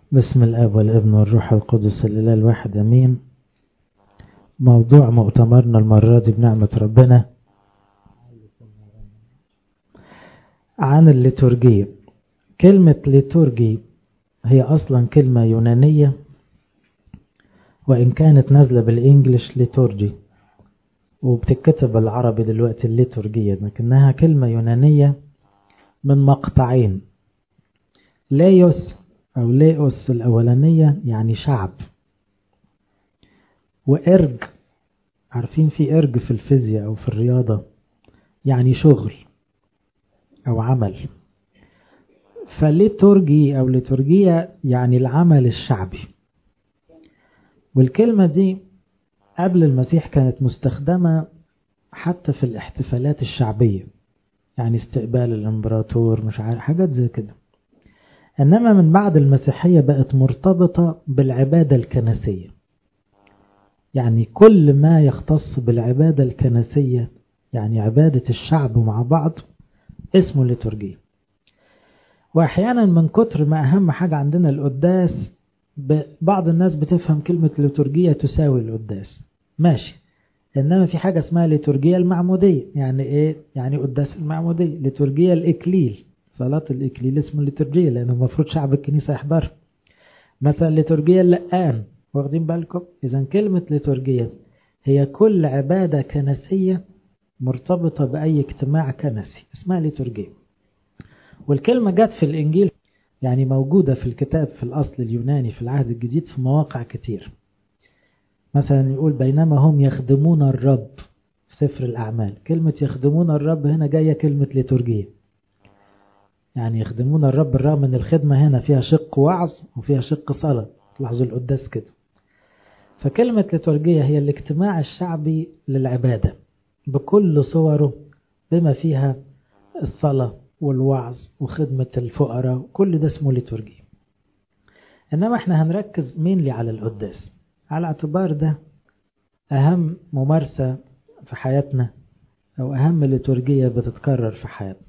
بسم الاب والابن والروح القدس الاله الواحد امين موضوع مؤتمرنا المره دي بنعمه ربنا عن الليتورجيه كلمه ليتورجي هي اصلا كلمه يونانيه وان كانت نازله بالانجلش ليتورجي وبتتكتب بالعربي دلوقتي الليتورجيه لكنها كلمه يونانيه من مقطعين ليوس أو ليوس الأولانية يعني شعب وإرج عارفين في إرج في الفيزياء أو في الرياضة يعني شغل أو عمل فليتورجي أو ليتورجية يعني العمل الشعبي والكلمة دي قبل المسيح كانت مستخدمة حتى في الاحتفالات الشعبية يعني استقبال الامبراطور مش عارف حاجات زي كده إنما من بعد المسيحية بقت مرتبطة بالعبادة الكنسية يعني كل ما يختص بالعبادة الكنسية يعني عبادة الشعب مع بعض اسمه ليتورجية وأحيانا من كتر ما أهم حاجة عندنا القداس بعض الناس بتفهم كلمة ليتورجية تساوي القداس ماشي إنما في حاجة اسمها ليتورجية المعمودية يعني إيه؟ يعني قداس المعمودية ليتورجية الإكليل صلاة الإكليل اسمه ليتورجية لأنه المفروض شعب الكنيسة يحضر مثلا ليتورجية اللقان واخدين بالكم إذا كلمة ليتورجية هي كل عبادة كنسية مرتبطة بأي اجتماع كنسي اسمها ليتورجية والكلمة جت في الإنجيل يعني موجودة في الكتاب في الأصل اليوناني في العهد الجديد في مواقع كتير مثلا يقول بينما هم يخدمون الرب في سفر الأعمال كلمة يخدمون الرب هنا جاية كلمة ليتورجية يعني يخدمون الرب الرغم ان الخدمة هنا فيها شق وعظ وفيها شق صلاة تلاحظوا القداس كده فكلمة ليتورجية هي الاجتماع الشعبي للعبادة بكل صوره بما فيها الصلاة والوعظ وخدمة الفقراء كل ده اسمه ليتورجية إنما احنا هنركز مين على القداس على اعتبار ده أهم ممارسة في حياتنا أو أهم ليتورجية بتتكرر في حياتنا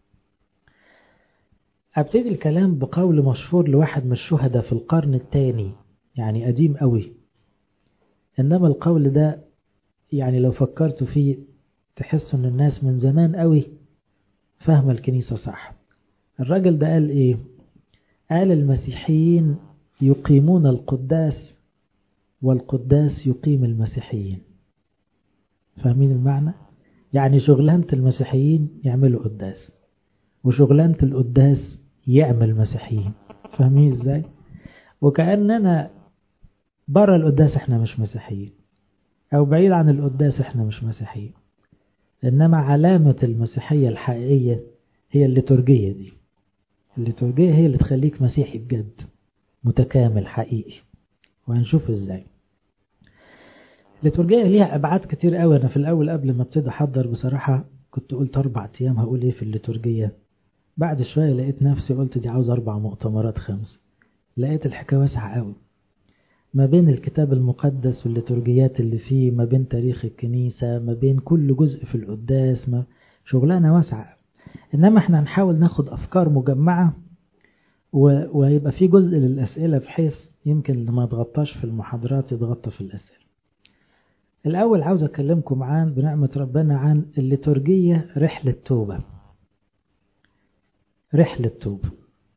أبتدي الكلام بقول مشهور لواحد من الشهداء في القرن الثاني يعني قديم قوي إنما القول ده يعني لو فكرتوا فيه تحسوا إن الناس من زمان قوي فاهمة الكنيسة صح الراجل ده قال إيه قال المسيحيين يقيمون القداس والقداس يقيم المسيحيين فاهمين المعنى يعني شغلانة المسيحيين يعملوا قداس وشغلانة القداس يعمل مسيحيين فاهمين ازاي وكأننا بره القداس احنا مش مسيحيين او بعيد عن القداس احنا مش مسيحيين انما علامة المسيحية الحقيقية هي الليتورجية دي الليتورجية هي اللي تخليك مسيحي بجد متكامل حقيقي وهنشوف ازاي الليتورجية ليها ابعاد كتير قوي انا في الاول قبل ما ابتدي احضر بصراحة كنت قلت اربع ايام هقول ايه في الليتورجية بعد شوية لقيت نفسي قلت دي عاوز أربع مؤتمرات خمس لقيت الحكاية واسعة قوي ما بين الكتاب المقدس والليتورجيات اللي فيه ما بين تاريخ الكنيسة ما بين كل جزء في القداس ما شغلانة واسعة إنما احنا هنحاول ناخد أفكار مجمعة ويبقى في جزء للأسئلة بحيث يمكن اللي ما تغطاش في المحاضرات يتغطى في الأسئلة الأول عاوز أكلمكم عن بنعمة ربنا عن الليتورجية رحلة توبة رحلة توبة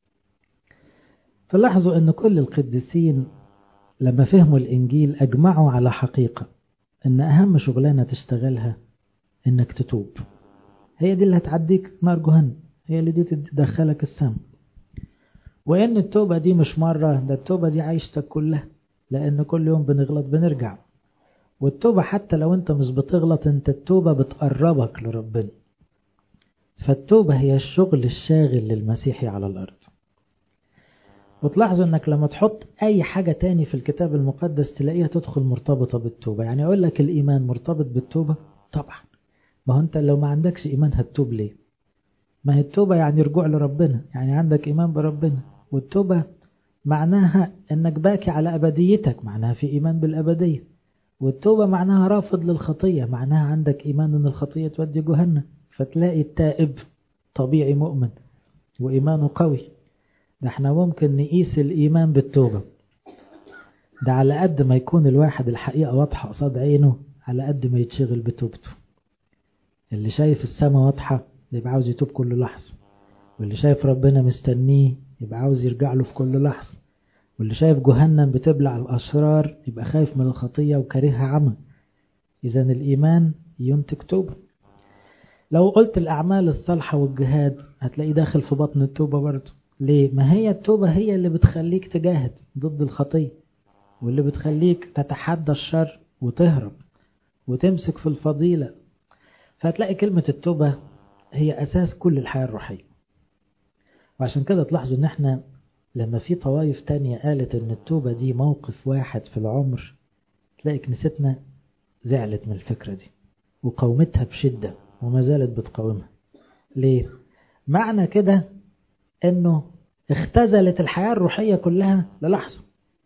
تلاحظوا أن كل القديسين لما فهموا الإنجيل أجمعوا على حقيقة أن أهم شغلانة تشتغلها أنك تتوب هي دي اللي هتعديك نار جهنم هي اللي دي تدخلك السم وإن التوبة دي مش مرة ده التوبة دي عيشتك كلها لأن كل يوم بنغلط بنرجع والتوبة حتى لو أنت مش بتغلط أنت التوبة بتقربك لربنا فالتوبة هي الشغل الشاغل للمسيحي على الأرض وتلاحظوا أنك لما تحط أي حاجة تاني في الكتاب المقدس تلاقيها تدخل مرتبطة بالتوبة يعني أقول لك الإيمان مرتبط بالتوبة طبعا ما هو أنت لو ما عندكش إيمان هتتوب ليه ما هي التوبة يعني رجوع لربنا يعني عندك إيمان بربنا والتوبة معناها أنك باكي على أبديتك معناها في إيمان بالأبدية والتوبة معناها رافض للخطية معناها عندك إيمان أن الخطية تودي جهنم فتلاقي التائب طبيعي مؤمن وإيمانه قوي ده احنا ممكن نقيس الإيمان بالتوبة ده على قد ما يكون الواحد الحقيقة واضحة قصاد عينه على قد ما يتشغل بتوبته اللي شايف السماء واضحة يبقى عاوز يتوب كل لحظة واللي شايف ربنا مستنيه يبقى عاوز يرجع له في كل لحظة واللي شايف جهنم بتبلع الأشرار يبقى خايف من الخطية وكارهها عمى إذا الإيمان ينتج توبة لو قلت الأعمال الصالحة والجهاد هتلاقيه داخل في بطن التوبة برضه ليه؟ ما هي التوبة هي اللي بتخليك تجاهد ضد الخطية واللي بتخليك تتحدى الشر وتهرب وتمسك في الفضيلة فهتلاقي كلمة التوبة هي أساس كل الحياة الروحية وعشان كده تلاحظوا ان احنا لما في طوائف تانية قالت ان التوبة دي موقف واحد في العمر تلاقي كنيستنا زعلت من الفكرة دي وقاومتها بشدة وما زالت بتقاومها ليه؟ معنى كده انه اختزلت الحياة الروحية كلها للحظة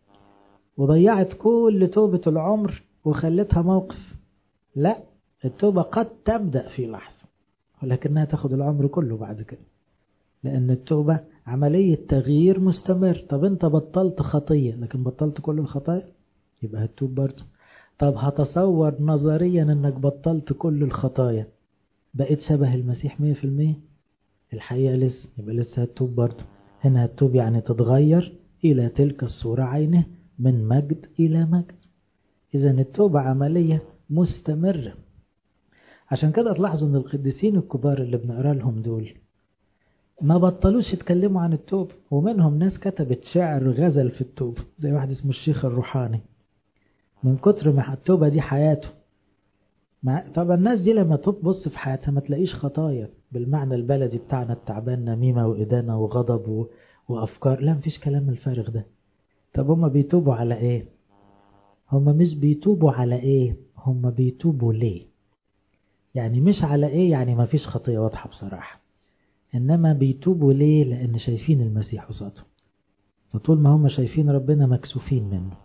وضيعت كل توبة العمر وخلتها موقف لا التوبة قد تبدأ في لحظة ولكنها تاخد العمر كله بعد كده لأن التوبة عملية تغيير مستمر طب انت بطلت خطية لكن بطلت كل الخطايا يبقى هتتوب برضه طب هتصور نظريا انك بطلت كل الخطايا بقيت شبه المسيح مية في المية الحقيقة لسه يبقى لسه هتتوب برضه هنا هتتوب يعني تتغير إلى تلك الصورة عينه من مجد إلى مجد إذا التوبة عملية مستمرة عشان كده تلاحظوا ان القديسين الكبار اللي بنقرا لهم دول ما بطلوش يتكلموا عن التوبة ومنهم ناس كتبت شعر غزل في التوبة زي واحد اسمه الشيخ الروحاني من كتر ما التوبة دي حياته مع... طبعا الناس دي لما تبص في حياتها ما تلاقيش خطايا بالمعنى البلدي بتاعنا التعبان نميمة وإدانة وغضب و... وأفكار لا مفيش كلام الفارغ ده طب هما بيتوبوا على إيه هما مش بيتوبوا على إيه هما بيتوبوا ليه يعني مش على إيه يعني مفيش خطية واضحة بصراحة إنما بيتوبوا ليه لأن شايفين المسيح قصادهم فطول ما هم شايفين ربنا مكسوفين منه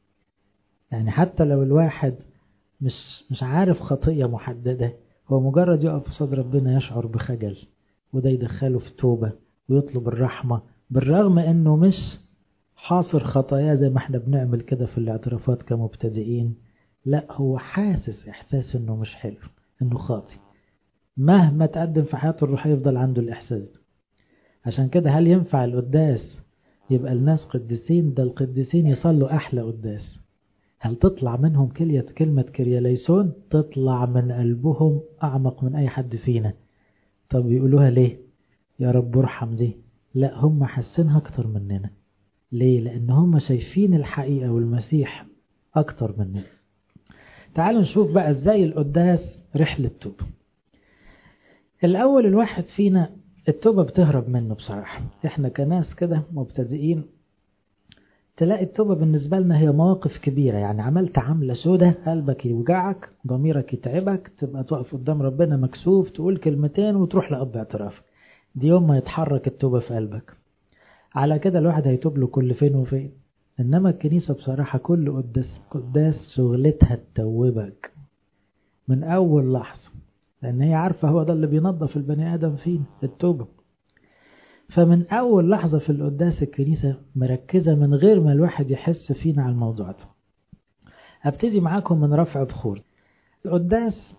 يعني حتى لو الواحد مش مش عارف خطية محددة هو مجرد يقف قصاد ربنا يشعر بخجل وده يدخله في توبة ويطلب الرحمة بالرغم انه مش حاصر خطاياه زي ما احنا بنعمل كده في الاعترافات كمبتدئين لا هو حاسس احساس انه مش حلو انه خاطي مهما تقدم في حياته الروحية يفضل عنده الاحساس ده عشان كده هل ينفع القداس يبقى الناس قديسين ده القديسين يصلوا احلى قداس هل تطلع منهم كلية كلمة كرياليسون تطلع من قلبهم أعمق من أي حد فينا طب يقولوها ليه يا رب ارحم دي لا هم حاسينها أكتر مننا ليه لأن هم شايفين الحقيقة والمسيح أكتر مننا تعالوا نشوف بقى ازاي القداس رحلة توبة الأول الواحد فينا التوبة بتهرب منه بصراحة احنا كناس كده مبتدئين تلاقي التوبة بالنسبة لنا هي مواقف كبيرة يعني عملت عملة سودة قلبك يوجعك ضميرك يتعبك تبقى تقف قدام ربنا مكسوف تقول كلمتين وتروح لأب اعترافك دي يوم ما يتحرك التوبة في قلبك على كده الواحد هيتوب له كل فين وفين إنما الكنيسة بصراحة كل قداس قداس شغلتها تتوبك من أول لحظة لأن هي عارفة هو ده اللي بينظف البني آدم فين التوبة فمن أول لحظة في القداس الكنيسة مركزة من غير ما الواحد يحس فينا على الموضوع ده أبتدي معاكم من رفع بخور القداس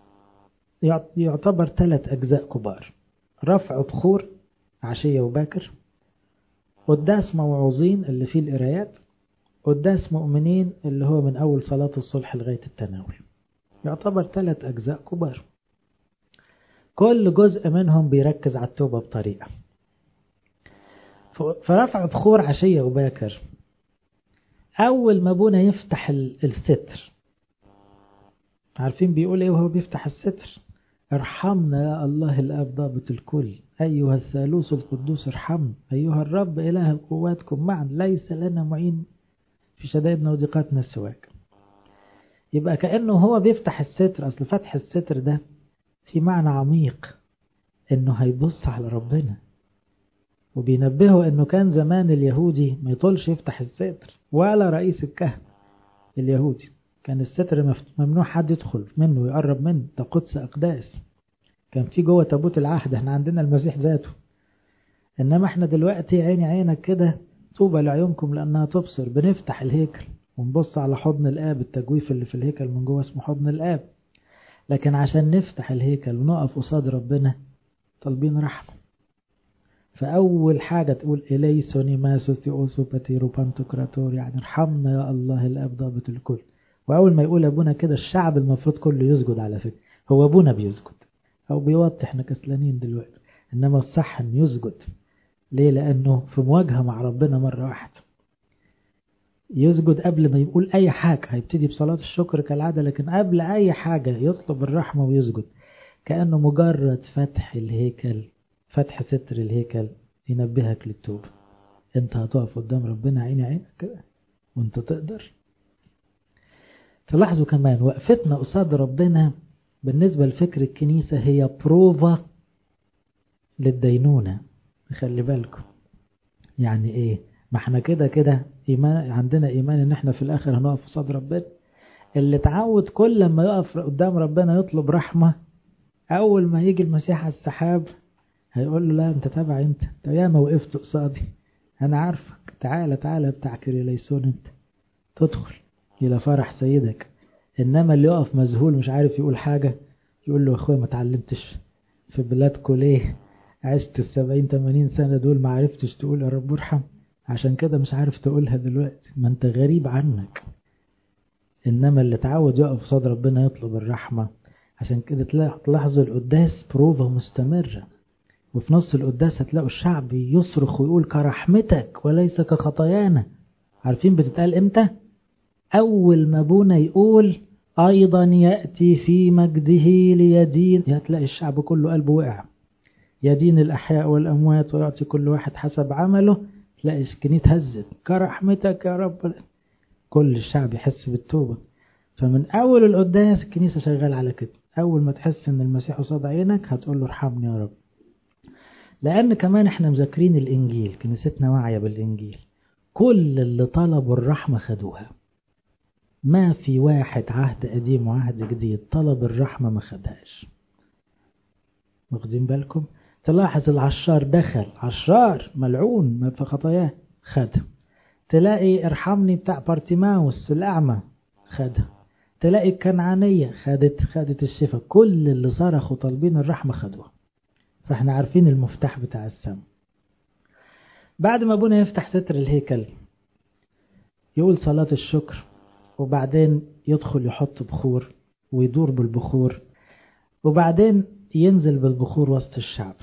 يعتبر ثلاث أجزاء كبار رفع بخور عشية وباكر قداس موعوظين اللي فيه القرايات قداس مؤمنين اللي هو من أول صلاة الصلح لغاية التناول يعتبر ثلاث أجزاء كبار كل جزء منهم بيركز على التوبة بطريقة فرفع بخور عشية وباكر أول ما أبونا يفتح الستر عارفين بيقول إيه وهو بيفتح الستر ارحمنا يا الله الآب ضابط الكل أيها الثالوث القدوس ارحمنا أيها الرب إله القواتكم معا ليس لنا معين في شدائدنا وضيقاتنا سواك يبقى كأنه هو بيفتح الستر أصل فتح الستر ده في معنى عميق إنه هيبص على ربنا وبينبهه انه كان زمان اليهودي ما يطولش يفتح الستر ولا رئيس الكهنة اليهودي كان الستر ممنوع حد يدخل منه ويقرب منه ده قدس أقداس كان في جوه تابوت العهد احنا عندنا المسيح ذاته إنما احنا دلوقتي عيني عينك كده طوبى لعيونكم لأنها تبصر بنفتح الهيكل ونبص على حضن الآب التجويف اللي في الهيكل من جوه اسمه حضن الآب لكن عشان نفتح الهيكل ونقف قصاد ربنا طالبين رحمة فأول حاجة تقول إلي سونيماسوس تيوسو باتيرو بانتوكراتور يعني ارحمنا يا الله الأب ضابط الكل وأول ما يقول أبونا كده الشعب المفروض كله يسجد على فكرة هو أبونا بيسجد أو بيوضح احنا كسلانين دلوقتي إنما الصح إن يسجد ليه لأنه في مواجهة مع ربنا مرة واحدة يسجد قبل ما يقول أي حاجة هيبتدي بصلاة الشكر كالعادة لكن قبل أي حاجة يطلب الرحمة ويسجد كأنه مجرد فتح الهيكل فتح ستر الهيكل ينبهك للتوبة انت هتقف قدام ربنا عيني عينك كده وانت تقدر تلاحظوا كمان وقفتنا قصاد ربنا بالنسبة لفكر الكنيسة هي بروفا للدينونة خلي بالكم يعني ايه ما احنا كده كده إيمان عندنا إيمان إن احنا في الآخر هنقف قصاد ربنا اللي اتعود كل لما يقف قدام ربنا يطلب رحمة أول ما يجي المسيح على السحاب هيقول له لا أنت تابع أنت أنت ياما وقفت قصادي أنا عارفك تعالى تعالى بتاع كريليسون أنت تدخل إلى فرح سيدك إنما اللي يقف مذهول مش عارف يقول حاجة يقول له أخويا ما تعلمتش في بلادكم ليه عشت السبعين تمانين سنة دول ما عرفتش تقول يا رب ارحم عشان كده مش عارف تقولها دلوقتي ما انت غريب عنك انما اللي اتعود يقف قصاد ربنا يطلب الرحمة عشان كده تلاحظوا القداس بروفا مستمرة وفي نص القداس هتلاقوا الشعب يصرخ ويقول كرحمتك وليس كخطايانا عارفين بتتقال امتى اول ما ابونا يقول ايضا يأتي في مجده ليدين هتلاقي الشعب كله قلبه وقع يدين الأحياء والأموات ويعطي كل واحد حسب عمله تلاقي السكينة هزت كرحمتك يا رب كل الشعب يحس بالتوبة فمن أول القداس الكنيسة شغال على كده أول ما تحس إن المسيح قصاد عينك هتقول له ارحمني يا رب لأن كمان إحنا مذاكرين الإنجيل كنيستنا واعية بالإنجيل كل اللي طلبوا الرحمة خدوها ما في واحد عهد قديم وعهد جديد طلب الرحمة ما خدهاش واخدين بالكم تلاحظ العشار دخل عشار ملعون في خطاياه خدها تلاقي ارحمني بتاع بارتيماوس الأعمى خدها تلاقي الكنعانية خدت خدت الشفاء كل اللي صرخوا طالبين الرحمة خدوها فاحنا عارفين المفتاح بتاع السماء بعد ما ابونا يفتح ستر الهيكل يقول صلاة الشكر وبعدين يدخل يحط بخور ويدور بالبخور وبعدين ينزل بالبخور وسط الشعب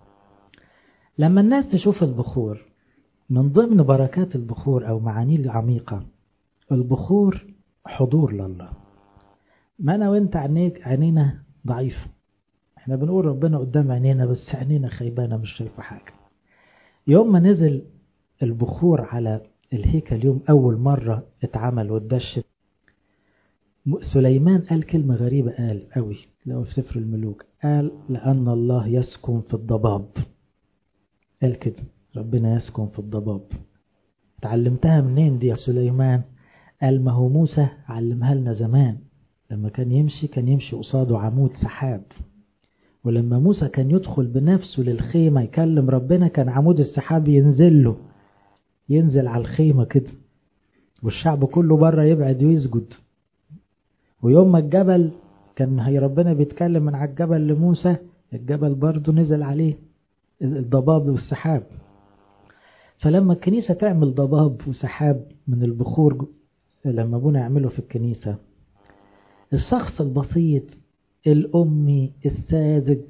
لما الناس تشوف البخور من ضمن بركات البخور أو معانيه العميقة البخور حضور لله ما أنا وإنت عينيك عينينا ضعيفة احنا بنقول ربنا قدام عينينا بس عينينا خيبانة مش شايفة حاجة يوم ما نزل البخور على الهيكل يوم أول مرة اتعمل واتدشت سليمان قال كلمة غريبة قال قوي لو في سفر الملوك قال لأن الله يسكن في الضباب قال كده ربنا يسكن في الضباب اتعلمتها منين دي يا سليمان قال ما هو موسى علمها لنا زمان لما كان يمشي كان يمشي قصاده عمود سحاب ولما موسى كان يدخل بنفسه للخيمة يكلم ربنا كان عمود السحاب ينزل له ينزل على الخيمة كده والشعب كله بره يبعد ويسجد ويوم ما الجبل كان هي ربنا بيتكلم من على الجبل لموسى الجبل برضه نزل عليه الضباب والسحاب فلما الكنيسة تعمل ضباب وسحاب من البخور لما ابونا يعمله في الكنيسة الشخص البسيط الأمي الساذج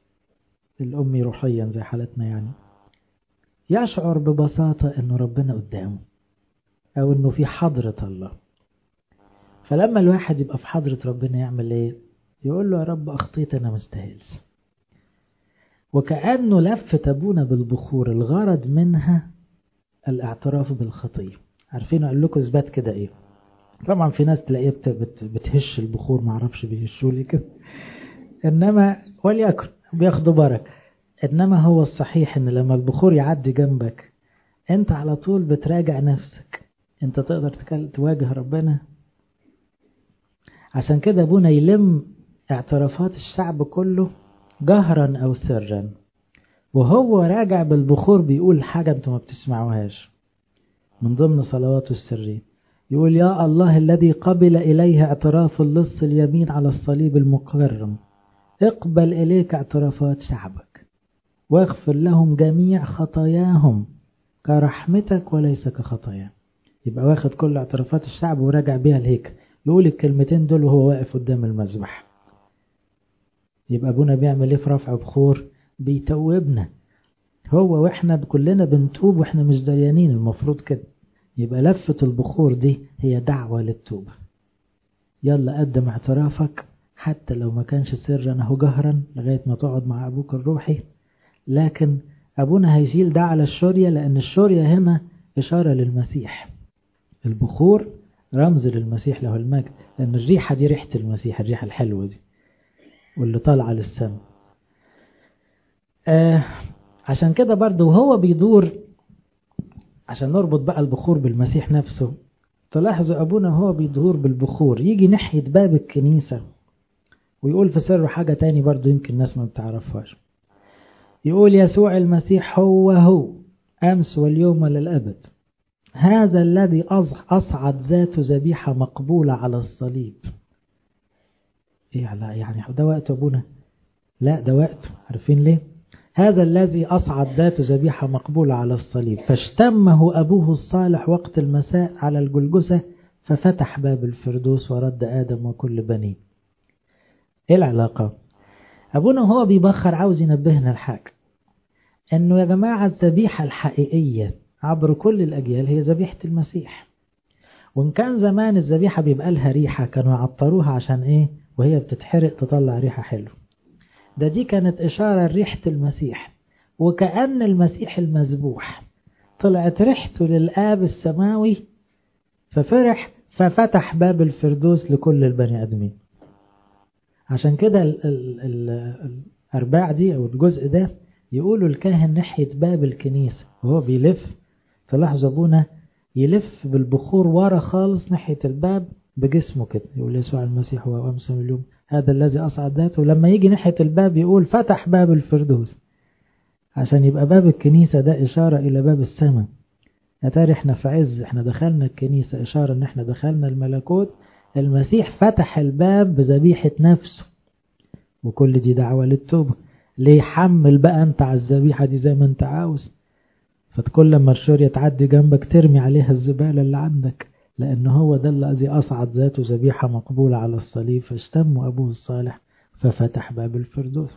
الأمي روحيا زي حالتنا يعني يشعر ببساطة أنه ربنا قدامه أو أنه في حضرة الله فلما الواحد يبقى في حضرة ربنا يعمل ايه يقول له يا رب اخطيت انا مستاهلش وكأنه لفت ابونا بالبخور الغرض منها الاعتراف بالخطية عارفين اقول لكم اثبات كده ايه طبعا في ناس تلاقيه بت بت بتهش البخور معرفش بيهشوا لي كده انما وليكن بياخدوا بركة انما هو الصحيح ان لما البخور يعدي جنبك انت على طول بتراجع نفسك انت تقدر تواجه ربنا عشان كده ابونا يلم اعترافات الشعب كله جهرا او سرا وهو راجع بالبخور بيقول حاجة انتم ما بتسمعوهاش من ضمن صلواته السرية يقول يا الله الذي قبل إليه اعتراف اللص اليمين على الصليب المكرم اقبل إليك اعترافات شعبك واغفر لهم جميع خطاياهم كرحمتك وليس كخطايا يبقى واخد كل اعترافات الشعب وراجع بيها الهيكل يقول الكلمتين دول وهو واقف قدام المذبح يبقى ابونا بيعمل ايه في رفع بخور بيتوبنا هو واحنا كلنا بنتوب واحنا مش دريانين المفروض كده يبقى لفة البخور دي هي دعوة للتوبة يلا قدم اعترافك حتى لو ما كانش سرا اهو جهرا لغاية ما تقعد مع ابوك الروحي لكن ابونا هيشيل ده على الشورية لان الشورية هنا اشارة للمسيح البخور رمز للمسيح له المجد لان الريحة دي ريحة المسيح الريحة الحلوة دي واللي طالعة للسماء آه عشان كده برضه وهو بيدور عشان نربط بقى البخور بالمسيح نفسه تلاحظوا أبونا هو بيدور بالبخور يجي ناحية باب الكنيسة ويقول في سره حاجة تاني برضه يمكن الناس ما بتعرفهاش يقول يسوع المسيح هو هو أمس واليوم وللأبد هذا الذي أصعد ذات ذبيحة مقبولة على الصليب إيه يعني ده وقت أبونا لا ده وقت عارفين ليه هذا الذي أصعد ذات ذبيحة مقبولة على الصليب فاشتمه أبوه الصالح وقت المساء على الجلجسة ففتح باب الفردوس ورد آدم وكل بنيه إيه العلاقة أبونا وهو بيبخر عاوز ينبهنا الحاجة أنه يا جماعة الذبيحة الحقيقية عبر كل الأجيال هي ذبيحة المسيح وإن كان زمان الذبيحة بيبقى لها ريحة كانوا يعطروها عشان إيه وهي بتتحرق تطلع ريحة حلوة ده دي كانت إشارة لريحة المسيح وكأن المسيح المذبوح طلعت ريحته للآب السماوي ففرح ففتح باب الفردوس لكل البني آدمين عشان كده ال ال ال الأرباع دي أو الجزء ده يقولوا الكاهن ناحية باب الكنيسة وهو بيلف تلاحظوا أبونا يلف بالبخور ورا خالص ناحية الباب بجسمه كده يقول يسوع المسيح هو أمس اليوم هذا الذي أصعد ذاته ولما يجي ناحية الباب يقول فتح باب الفردوس عشان يبقى باب الكنيسة ده إشارة إلى باب السماء أتاري احنا في عز احنا دخلنا الكنيسة إشارة ان احنا دخلنا الملكوت المسيح فتح الباب بذبيحة نفسه وكل دي دعوة للتوبة ليه حمل بقى انت على الذبيحة دي زي ما انت عاوز فكل لما الشورية تعدي جنبك ترمي عليها الزبالة اللي عندك لأن هو ده الذي أصعد ذاته ذبيحة مقبولة على الصليب فاشتم أبوه الصالح ففتح باب الفردوس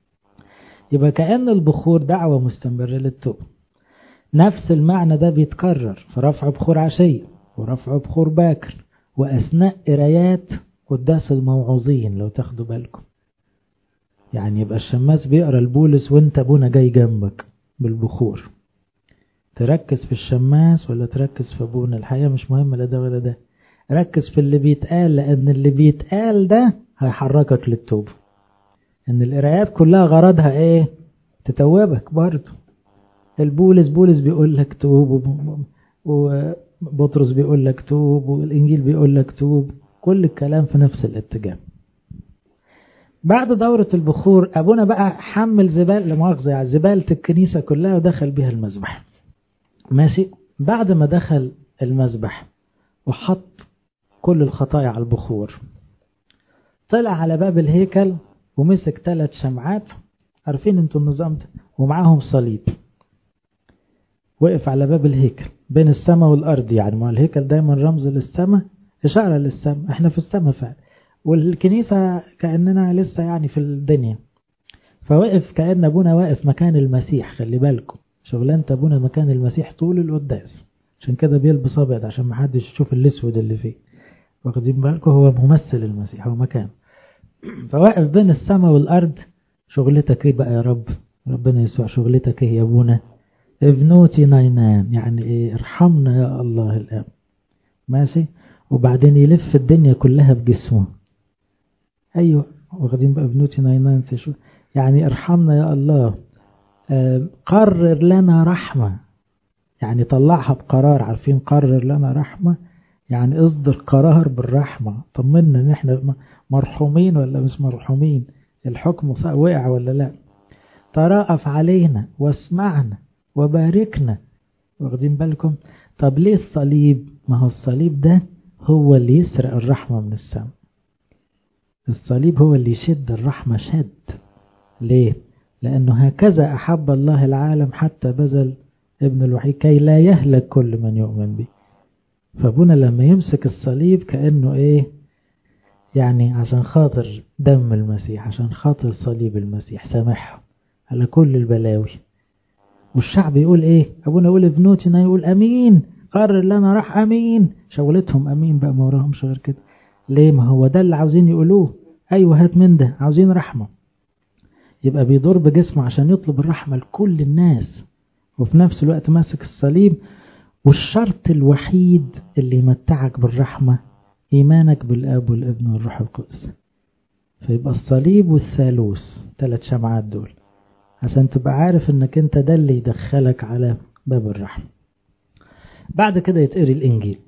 يبقى كأن البخور دعوة مستمرة للتوبة نفس المعنى ده بيتكرر في رفع بخور عشية ورفع بخور باكر وأثناء قرايات قداس الموعظين لو تاخدوا بالكم يعني يبقى الشماس بيقرا البولس وانت ابونا جاي جنبك بالبخور تركز في الشماس ولا تركز في ابونا الحقيقة مش مهم لا ده ولا ده ركز في اللي بيتقال لأن اللي بيتقال ده هيحركك للتوبة ان القرايات كلها غرضها ايه تتوبك برضه البولس بولس بيقول لك توب وبطرس بيقول لك توب والانجيل بيقول لك توب كل الكلام في نفس الاتجاه بعد دورة البخور ابونا بقى حمل زبال لمؤاخذة يعني زبالة الكنيسة كلها ودخل بيها المذبح ماشي بعد ما دخل المذبح وحط كل الخطايا على البخور طلع على باب الهيكل ومسك ثلاث شمعات عارفين انتوا النظام ده ومعاهم صليب وقف على باب الهيكل بين السماء والارض يعني ما الهيكل دايما رمز للسماء اشاره للسماء احنا في السماء فعلا والكنيسه كاننا لسه يعني في الدنيا فوقف كان ابونا واقف مكان المسيح خلي بالكم شغلانه ابونا مكان المسيح طول القداس عشان كده بيلبس ابيض عشان ما حدش يشوف الاسود اللي فيه واخدين بالكم هو ممثل المسيح هو مكان فواقف بين السماء والارض شغلتك ايه بقى يا رب ربنا يسوع شغلتك ايه يا ابونا ابنوتي ناينان يعني ايه ارحمنا يا الله الاب ماشي وبعدين يلف الدنيا كلها بجسمه ايوه واخدين بقى ابنوتي ناينان تشوف يعني ارحمنا يا الله آه قرر لنا رحمة يعني طلعها بقرار عارفين قرر لنا رحمة يعني اصدر قرار بالرحمة طمنا ان احنا مرحومين ولا مش مرحومين الحكم وقع ولا لا تراءف علينا واسمعنا وباركنا واخدين بالكم طب ليه الصليب ما هو الصليب ده هو اللي يسرق الرحمة من السماء الصليب هو اللي يشد الرحمة شد ليه لأنه هكذا أحب الله العالم حتى بذل ابن الوحيد كي لا يهلك كل من يؤمن به فابونا لما يمسك الصليب كأنه ايه يعني عشان خاطر دم المسيح عشان خاطر صليب المسيح سامحهم على كل البلاوي والشعب يقول ايه ابونا يقول ابنوتنا يقول امين قرر لنا راح امين شغلتهم امين بقى ما وراهمش غير كده ليه ما هو ده اللي عاوزين يقولوه ايوه هات من ده عاوزين رحمه يبقى بيضر بجسمه عشان يطلب الرحمه لكل الناس وفي نفس الوقت ماسك الصليب والشرط الوحيد اللي يمتعك بالرحمه ايمانك بالاب والابن والروح القدس فيبقى الصليب والثالوث ثلاث شمعات دول عشان تبقى عارف انك انت ده اللي يدخلك على باب الرحمة بعد كده يتقري الانجيل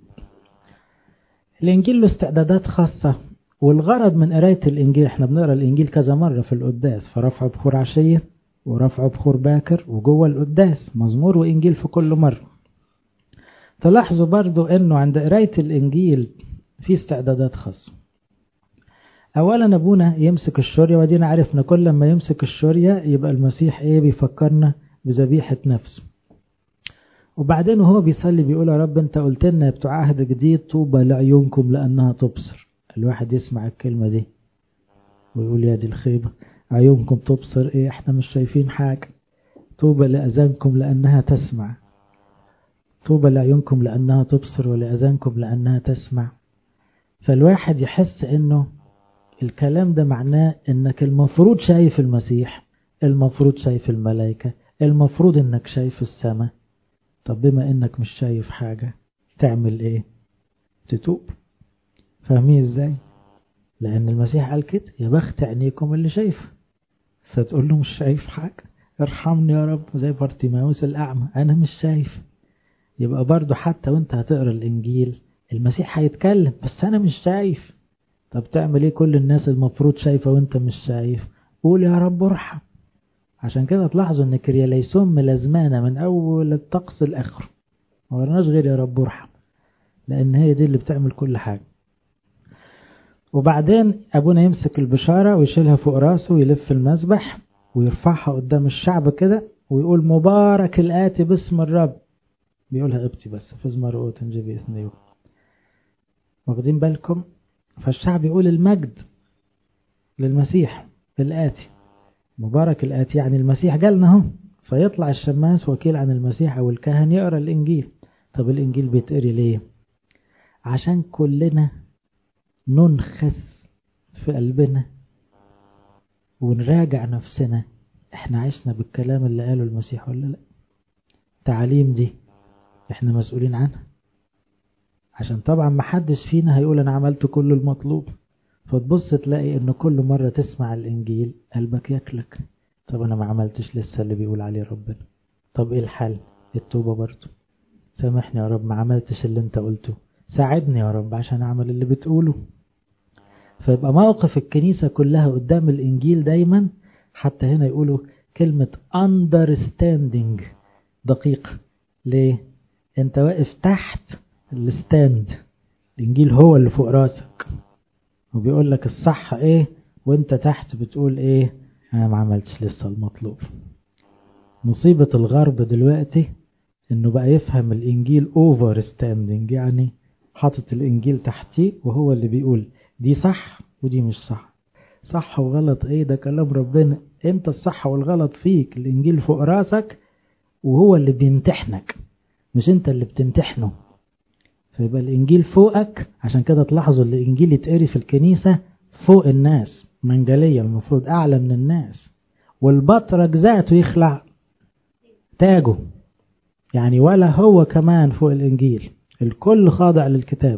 الانجيل له استعدادات خاصة والغرض من قراية الانجيل احنا بنقرا الانجيل كذا مرة في القداس فرفع بخور عشية ورفع بخور باكر وجوه القداس مزمور وانجيل في كل مرة تلاحظوا برضو انه عند قراية الانجيل في استعدادات خاصة اولا ابونا يمسك الشورية ودينا عرفنا كل لما يمسك الشورية يبقى المسيح ايه بيفكرنا بذبيحة نفسه وبعدين وهو بيصلي بيقول يا رب انت قلت لنا بتوع عهد جديد طوبى لعيونكم لانها تبصر الواحد يسمع الكلمة دي ويقول يا دي الخيبة عيونكم تبصر ايه احنا مش شايفين حاجة طوبى لأذانكم لأنها تسمع طوبى لعيونكم لأنها تبصر ولأذانكم لأنها تسمع فالواحد يحس انه الكلام ده معناه انك المفروض شايف المسيح المفروض شايف الملائكة المفروض انك شايف السماء طب بما انك مش شايف حاجة تعمل ايه تتوب فاهمين ازاي لان المسيح قال كده يا بخت عينيكم اللي شايف فتقول له مش شايف حاجة ارحمني يا رب زي بارتيماوس الاعمى انا مش شايف يبقى برضو حتى وانت هتقرا الانجيل المسيح هيتكلم بس انا مش شايف طب تعمل ايه كل الناس المفروض شايفة وانت مش شايف قول يا رب ارحم عشان كده تلاحظوا ان كرياليسون ملازمانة من اول الطقس لاخره ما ورناش غير يا رب ارحم لان هي دي اللي بتعمل كل حاجة وبعدين ابونا يمسك البشارة ويشيلها فوق راسه ويلف المذبح ويرفعها قدام الشعب كده ويقول مبارك الآتي باسم الرب بيقولها ابتي بس في زمرقوت تنجبي اثنيو واخدين بالكم فالشعب يقول المجد للمسيح الآتي مبارك الآتي يعني المسيح جالنا اهو فيطلع الشماس وكيل عن المسيح أو الكاهن يقرأ الإنجيل طب الإنجيل بيتقري ليه عشان كلنا ننخس في قلبنا ونراجع نفسنا احنا عشنا بالكلام اللي قاله المسيح ولا لا تعاليم دي احنا مسؤولين عنها عشان طبعا محدش فينا هيقول انا عملت كل المطلوب فتبص تلاقي ان كل مرة تسمع الانجيل قلبك ياكلك طب انا ما عملتش لسه اللي بيقول عليه ربنا طب ايه الحل التوبة برضو سامحني يا رب ما عملتش اللي انت قلته ساعدني يا رب عشان اعمل اللي بتقوله فيبقى موقف الكنيسة كلها قدام الانجيل دايما حتى هنا يقولوا كلمة understanding دقيق ليه انت واقف تحت الستاند الانجيل هو اللي فوق راسك وبيقول لك الصح ايه وانت تحت بتقول ايه انا ما عملتش لسه المطلوب مصيبة الغرب دلوقتي انه بقى يفهم الانجيل اوفر ستاندنج يعني حاطط الانجيل تحتيه وهو اللي بيقول دي صح ودي مش صح صح وغلط ايه ده كلام ربنا انت الصح والغلط فيك الانجيل فوق راسك وهو اللي بيمتحنك مش انت اللي بتمتحنه فيبقى الانجيل فوقك عشان كده تلاحظوا الانجيل يتقري في الكنيسة فوق الناس منجلية المفروض اعلى من الناس والبطرك ذاته يخلع تاجه يعني ولا هو كمان فوق الانجيل الكل خاضع للكتاب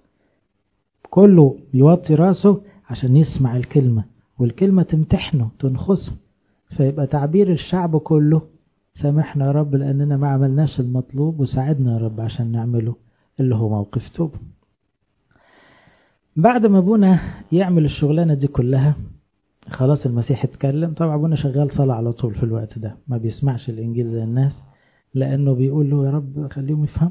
كله بيوطي راسه عشان يسمع الكلمة والكلمة تمتحنه تنخسه فيبقى تعبير الشعب كله سامحنا يا رب لأننا ما عملناش المطلوب وساعدنا يا رب عشان نعمله اللي هو موقف توبة بعد ما ابونا يعمل الشغلانة دي كلها خلاص المسيح اتكلم طبعا ابونا شغال صلاة على طول في الوقت ده ما بيسمعش الانجيل زي الناس لانه بيقول له يا رب خليهم يفهم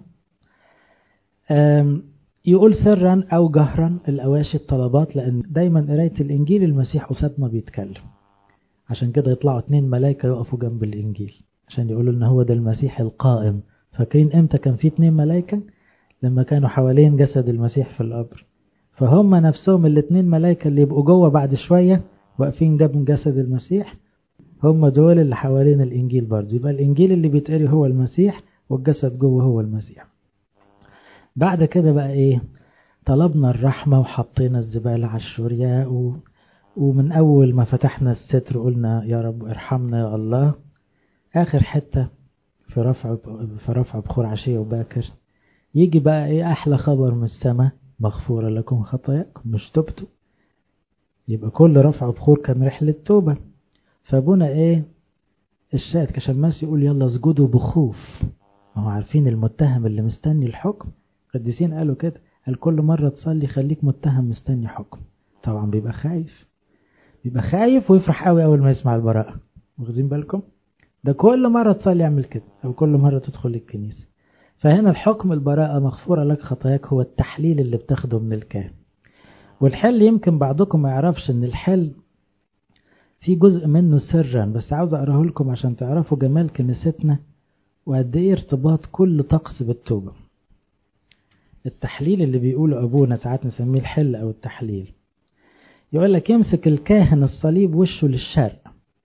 يقول سرا او جهرا الاواشي الطلبات لان دايما قرايه الانجيل المسيح قصادنا بيتكلم عشان كده يطلعوا اتنين ملائكه يقفوا جنب الانجيل عشان يقولوا ان هو ده المسيح القائم فاكرين امتى كان في اتنين ملائكه لما كانوا حوالين جسد المسيح في القبر فهم نفسهم الاتنين ملائكه اللي يبقوا جوه بعد شويه واقفين جنب جسد المسيح هم دول اللي حوالين الانجيل برضه يبقى الانجيل اللي بيتقري هو المسيح والجسد جوه هو المسيح بعد كده بقى ايه طلبنا الرحمة وحطينا الزبالة على الشرياء و... ومن أول ما فتحنا الستر قلنا يا رب ارحمنا يا الله آخر حتة في رفع في رفع بخور عشية وباكر يجي بقى ايه أحلى خبر من السماء مغفورة لكم خطاياكم مش تبتوا يبقى كل رفع بخور كان رحلة توبة فابونا ايه الشاهد كشماس يقول يلا اسجدوا بخوف ما هو عارفين المتهم اللي مستني الحكم القديسين قالوا كده قال كل مرة تصلي خليك متهم مستني حكم طبعا بيبقى خايف بيبقى خايف ويفرح قوي اول ما يسمع البراءة واخدين بالكم ده كل مرة تصلي يعمل كده او كل مرة تدخل الكنيسة فهنا الحكم البراءة مغفورة لك خطاياك هو التحليل اللي بتاخده من الكاهن والحل يمكن بعضكم ما يعرفش ان الحل في جزء منه سرا بس عاوز اقراه لكم عشان تعرفوا جمال كنيستنا وقد ايه ارتباط كل طقس بالتوبه التحليل اللي بيقوله أبونا ساعات نسميه الحل أو التحليل يقول لك يمسك الكاهن الصليب وشه للشرق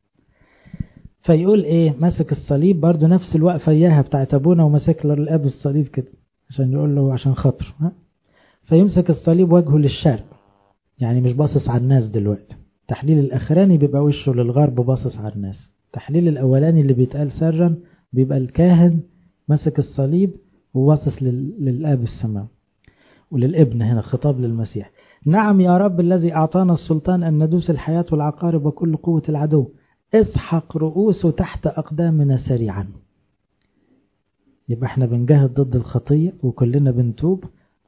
فيقول ايه ماسك الصليب برضو نفس الوقفة اياها بتاعت ابونا وماسك الاب الصليب كده عشان يقول له عشان خاطره ها فيمسك الصليب وجهه للشرق يعني مش باصص على الناس دلوقتي التحليل الاخراني بيبقى وشه للغرب باصص على الناس التحليل الاولاني اللي بيتقال سرا بيبقى الكاهن ماسك الصليب وواصص للآب السماوي وللابن هنا خطاب للمسيح نعم يا رب الذي أعطانا السلطان أن ندوس الحياة والعقارب وكل قوة العدو اسحق رؤوسه تحت أقدامنا سريعا يبقى احنا بنجاهد ضد الخطية وكلنا بنتوب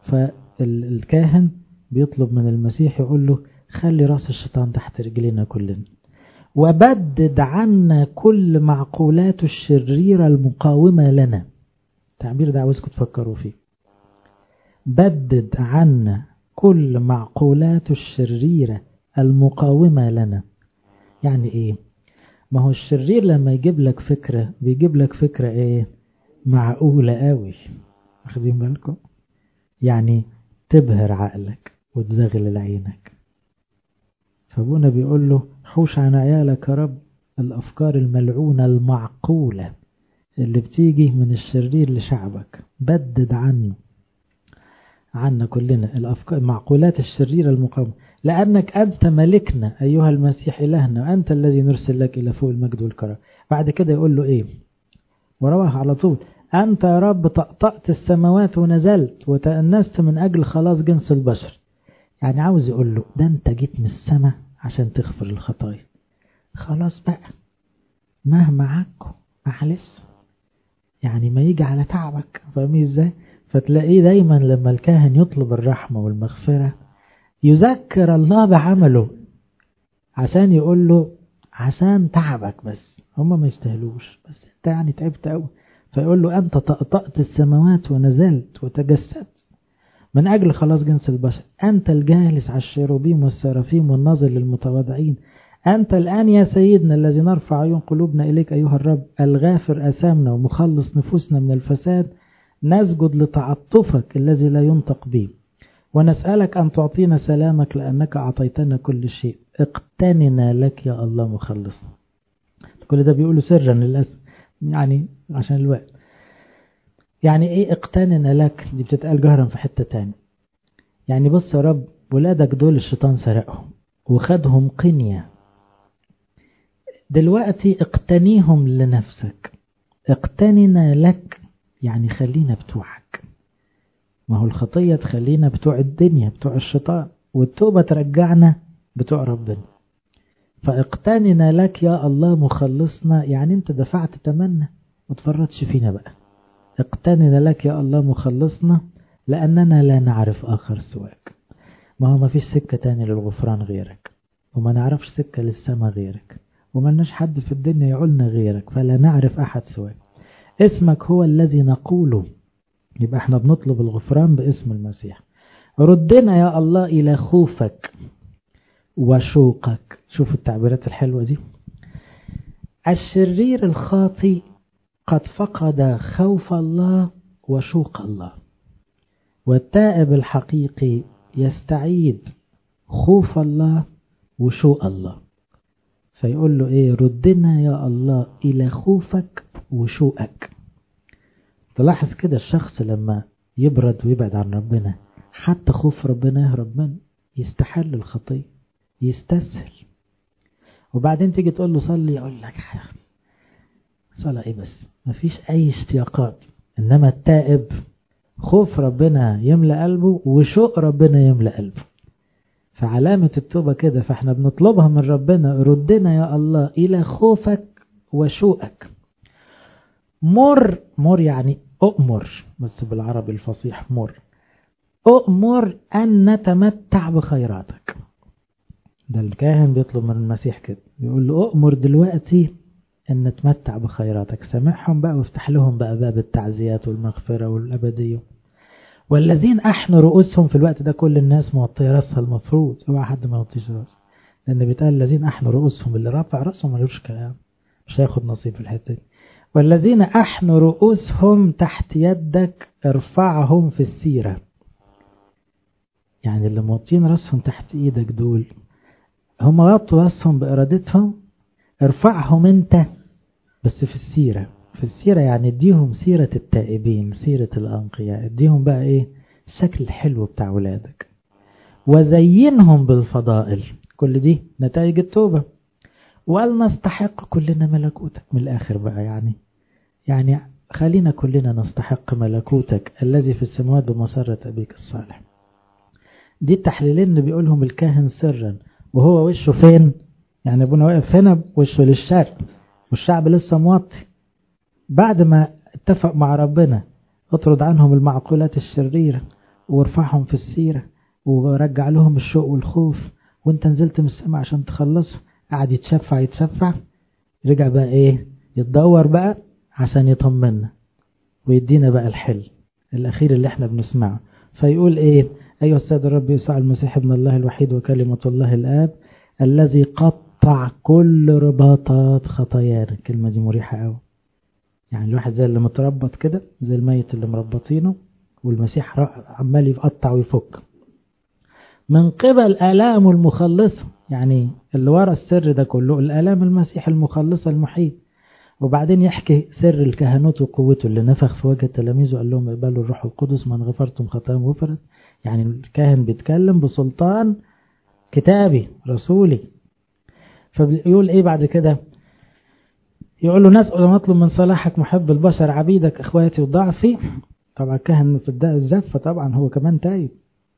فالكاهن بيطلب من المسيح يقول له خلي راس الشيطان تحت رجلنا كلنا وبدد عنا كل معقولاته الشريرة المقاومة لنا التعبير ده عاوزكم تفكروا فيه بدد عنا كل معقولاته الشريرة المقاومة لنا يعني ايه ما هو الشرير لما يجيب لك فكرة بيجيب لك فكرة ايه معقولة قوي واخدين بالكم يعني تبهر عقلك وتزغلل عينك فابونا بيقول له حوش عن عيالك يا رب الافكار الملعونة المعقولة اللي بتيجي من الشرير لشعبك بدد عنه عنا كلنا الأفكار المعقولات الشريرة المقاومة لأنك أنت ملكنا أيها المسيح إلهنا وأنت الذي نرسل لك إلى فوق المجد والكرم بعد كده يقول له إيه ورواه على طول أنت يا رب طأطأت السماوات ونزلت وتأنست من أجل خلاص جنس البشر يعني عاوز يقول له ده أنت جيت من السماء عشان تغفر الخطايا خلاص بقى مهما عكوا معلش يعني ما يجي على تعبك فاهمين ازاي فتلاقيه دايما لما الكاهن يطلب الرحمة والمغفرة يذكر الله بعمله عشان يقول له عشان تعبك بس هما ما يستاهلوش بس انت يعني تعبت قوي فيقول له انت طأطأت السماوات ونزلت وتجسدت من اجل خلاص جنس البشر انت الجالس على الشيروبيم والسرافيم والناظر للمتواضعين أنت الآن يا سيدنا الذي نرفع عيون قلوبنا إليك أيها الرب الغافر أسامنا ومخلص نفوسنا من الفساد نسجد لتعطفك الذي لا ينطق به ونسألك أن تعطينا سلامك لأنك أعطيتنا كل شيء اقتننا لك يا الله مخلصنا كل ده بيقوله سرا للأسف يعني عشان الوقت يعني ايه اقتننا لك دي بتتقال جهرا في حتة تاني يعني بص يا رب ولادك دول الشيطان سرقهم وخدهم قنية دلوقتي اقتنيهم لنفسك اقتننا لك يعني خلينا بتوعك ما هو الخطية تخلينا بتوع الدنيا بتوع الشيطان والتوبة ترجعنا بتوع ربنا فاقتننا لك يا الله مخلصنا يعني انت دفعت تمنا ما تفرطش فينا بقى اقتننا لك يا الله مخلصنا لأننا لا نعرف آخر سواك ما هو ما فيش سكة تاني للغفران غيرك وما نعرفش سكة للسما غيرك وما لناش حد في الدنيا يعولنا غيرك فلا نعرف أحد سواك اسمك هو الذي نقوله يبقى احنا بنطلب الغفران باسم المسيح ردنا يا الله إلى خوفك وشوقك شوف التعبيرات الحلوة دي الشرير الخاطي قد فقد خوف الله وشوق الله والتائب الحقيقي يستعيد خوف الله وشوق الله فيقول له ايه ردنا يا الله الى خوفك وشوقك تلاحظ كده الشخص لما يبرد ويبعد عن ربنا حتى خوف ربنا يهرب منه يستحل الخطية يستسهل وبعدين تيجي تقول له صلي يقول لك صلاة ايه بس مفيش اي اشتياقات انما التائب خوف ربنا يملأ قلبه وشوق ربنا يملأ قلبه فعلامة التوبة كده فاحنا بنطلبها من ربنا ردنا يا الله إلى خوفك وشوقك مر مر يعني أؤمر بس بالعربي الفصيح مر أؤمر أن نتمتع بخيراتك ده الكاهن بيطلب من المسيح كده بيقول له أؤمر دلوقتي أن نتمتع بخيراتك سامحهم بقى وافتح لهم بقى باب التعزيات والمغفرة والأبدية والذين أحنوا رؤوسهم في الوقت ده كل الناس موطية راسها المفروض اوعى حد ما يوطيش راسه لأن بيتقال الذين أحنوا رؤوسهم اللي رافع راسه ملوش كلام مش هياخد نصيب في الحتة دي والذين أحنوا رؤوسهم تحت يدك ارفعهم في السيرة يعني اللي موطين راسهم تحت ايدك دول هم غطوا راسهم بإرادتهم ارفعهم انت بس في السيرة في السيرة يعني اديهم سيرة التائبين سيرة الأنقياء اديهم بقى ايه الشكل الحلو بتاع ولادك وزينهم بالفضائل كل دي نتائج التوبة وقال نستحق كلنا ملكوتك من الآخر بقى يعني يعني خلينا كلنا نستحق ملكوتك الذي في السماوات بمسرة أبيك الصالح دي التحليلين اللي بيقولهم الكاهن سرا وهو وشه فين يعني ابونا واقف هنا وشه للشرق والشعب لسه موطي بعد ما اتفق مع ربنا اطرد عنهم المعقولات الشريرة وارفعهم في السيرة ورجع لهم الشوق والخوف وانت نزلت من السماء عشان تخلصه قعد يتشفع يتشفع رجع بقى ايه يتدور بقى عشان يطمنا ويدينا بقى الحل الأخير اللي احنا بنسمعه فيقول ايه أيها السيد الرب يسوع المسيح ابن الله الوحيد وكلمة الله الآب الذي قطع كل رباطات خطايانا الكلمة دي مريحة قوي يعني الواحد زي اللي متربط كده زي الميت اللي مربطينه والمسيح عمال يقطع ويفك من قبل آلام المخلصة يعني اللي ورا السر ده كله الآلام المسيح المخلصة المحيط وبعدين يحكي سر الكهنوت وقوته اللي نفخ في وجه التلاميذ وقال لهم اقبلوا الروح القدس من غفرتم خطاياهم غفرت يعني الكاهن بيتكلم بسلطان كتابي رسولي فبيقول ايه بعد كده يقول له نسأل ونطلب من صلاحك محب البشر عبيدك اخواتي وضعفي طبعا كاهن في الداء الزفة طبعا هو كمان تايب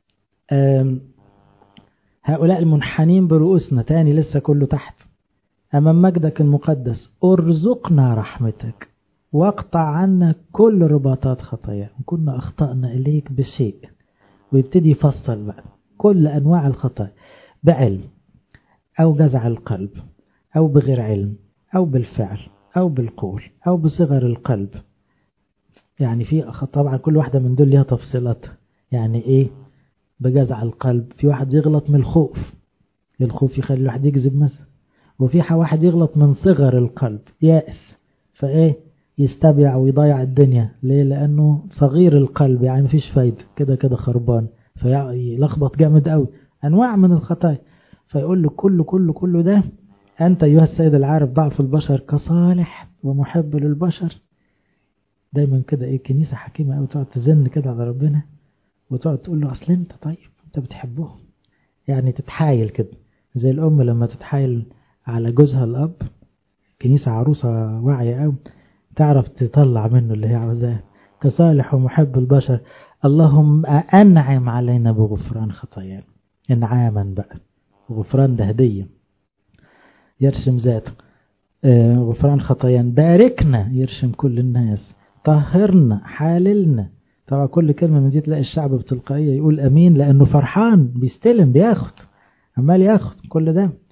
هؤلاء المنحنين برؤوسنا تاني لسه كله تحت أمام مجدك المقدس ارزقنا رحمتك واقطع عنا كل رباطات خطايا كنا أخطأنا إليك بشيء ويبتدي يفصل بقى كل أنواع الخطايا بعلم أو جزع القلب أو بغير علم أو بالفعل أو بالقول أو بصغر القلب يعني في طبعا كل واحدة من دول ليها تفصيلات يعني إيه بجزع القلب في واحد يغلط من الخوف الخوف يخلي الواحد يكذب مثلا وفي واحد يغلط من صغر القلب يائس فايه يستبيع ويضيع الدنيا ليه لانه صغير القلب يعني مفيش فايدة كده كده خربان فيلخبط جامد قوي انواع من الخطايا فيقول له كله كله كله ده انت ايها السيد العارف ضعف البشر كصالح ومحب للبشر دايما كده ايه كنيسة حكيمة قوي تقعد تزن كده على ربنا وتقعد تقول له اصل انت طيب انت بتحبهم يعني تتحايل كده زي الام لما تتحايل على جوزها الأب كنيسة عروسة واعية قوي تعرف تطلع منه اللي هي عاوزاه كصالح ومحب البشر اللهم أنعم علينا بغفران خطايانا انعاما بقى غفران ده هدية يرشم ذاته آه غفران خطايانا باركنا يرشم كل الناس طهرنا حاللنا طبعا كل كلمة من دي تلاقي الشعب بتلقائية يقول أمين لأنه فرحان بيستلم بياخد عمال ياخد كل ده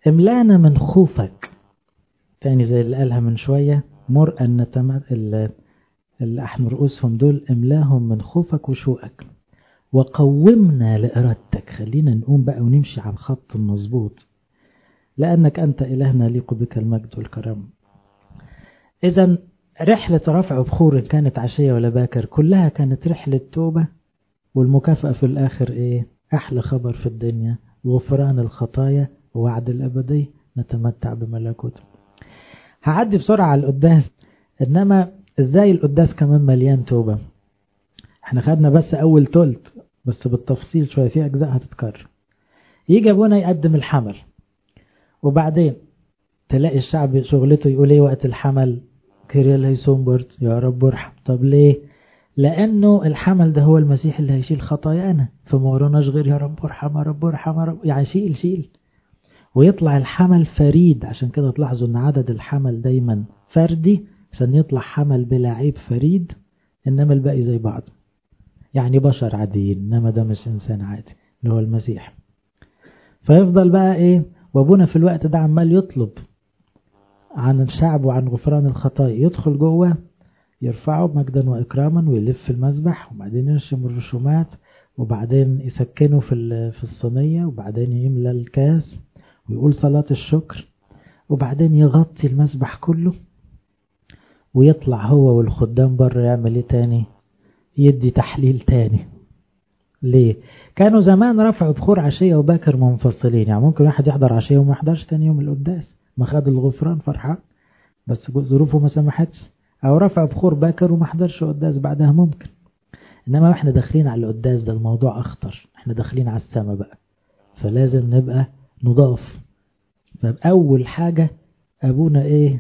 املانا من خوفك تاني زي اللي قالها من شوية مر أن نتم... اللي احنا رؤوسهم دول املاهم من خوفك وشوقك وقومنا لإرادتك خلينا نقوم بقى ونمشي على الخط المظبوط لأنك أنت إلهنا ليق بك المجد والكرم إذا رحلة رفع بخور كانت عشية ولا باكر كلها كانت رحلة توبة والمكافأة في الآخر إيه أحلى خبر في الدنيا غفران الخطايا ووعد الأبدي نتمتع بملكوته هعدي بسرعة على القداس إنما إزاي القداس كمان مليان توبة احنا خدنا بس أول تلت بس بالتفصيل شوية في أجزاء هتتكرر يجي أبونا يقدم الحمل وبعدين تلاقي الشعب شغلته يقول ايه وقت الحمل كيريال هيسومبرت يا رب ارحم طب ليه لانه الحمل ده هو المسيح اللي هيشيل خطايانا فما وراناش غير يا رب ارحم يا رب ارحم يا رب يعني شيل شيل ويطلع الحمل فريد عشان كده تلاحظوا ان عدد الحمل دايما فردي عشان يطلع حمل بلا عيب فريد انما الباقي زي بعض يعني بشر عاديين انما ده مش انسان عادي اللي هو المسيح فيفضل بقى ايه وابونا في الوقت ده عمال يطلب عن الشعب وعن غفران الخطايا يدخل جوه يرفعه مجدا واكراما ويلف المذبح وبعدين يرشم الرسومات وبعدين يسكنه في في الصينيه وبعدين يملى الكاس ويقول صلاه الشكر وبعدين يغطي المذبح كله ويطلع هو والخدام بره يعمل ايه تاني يدي تحليل تاني ليه كانوا زمان رفعوا بخور عشية وباكر منفصلين يعني ممكن واحد يحضر عشية وما يحضرش تاني يوم القداس ما خد الغفران فرحان بس ظروفه ما سمحتش او رفع بخور باكر وما حضرش قداس بعدها ممكن انما احنا داخلين على القداس ده الموضوع اخطر احنا داخلين على السما بقى فلازم نبقى نضاف فاول حاجة ابونا ايه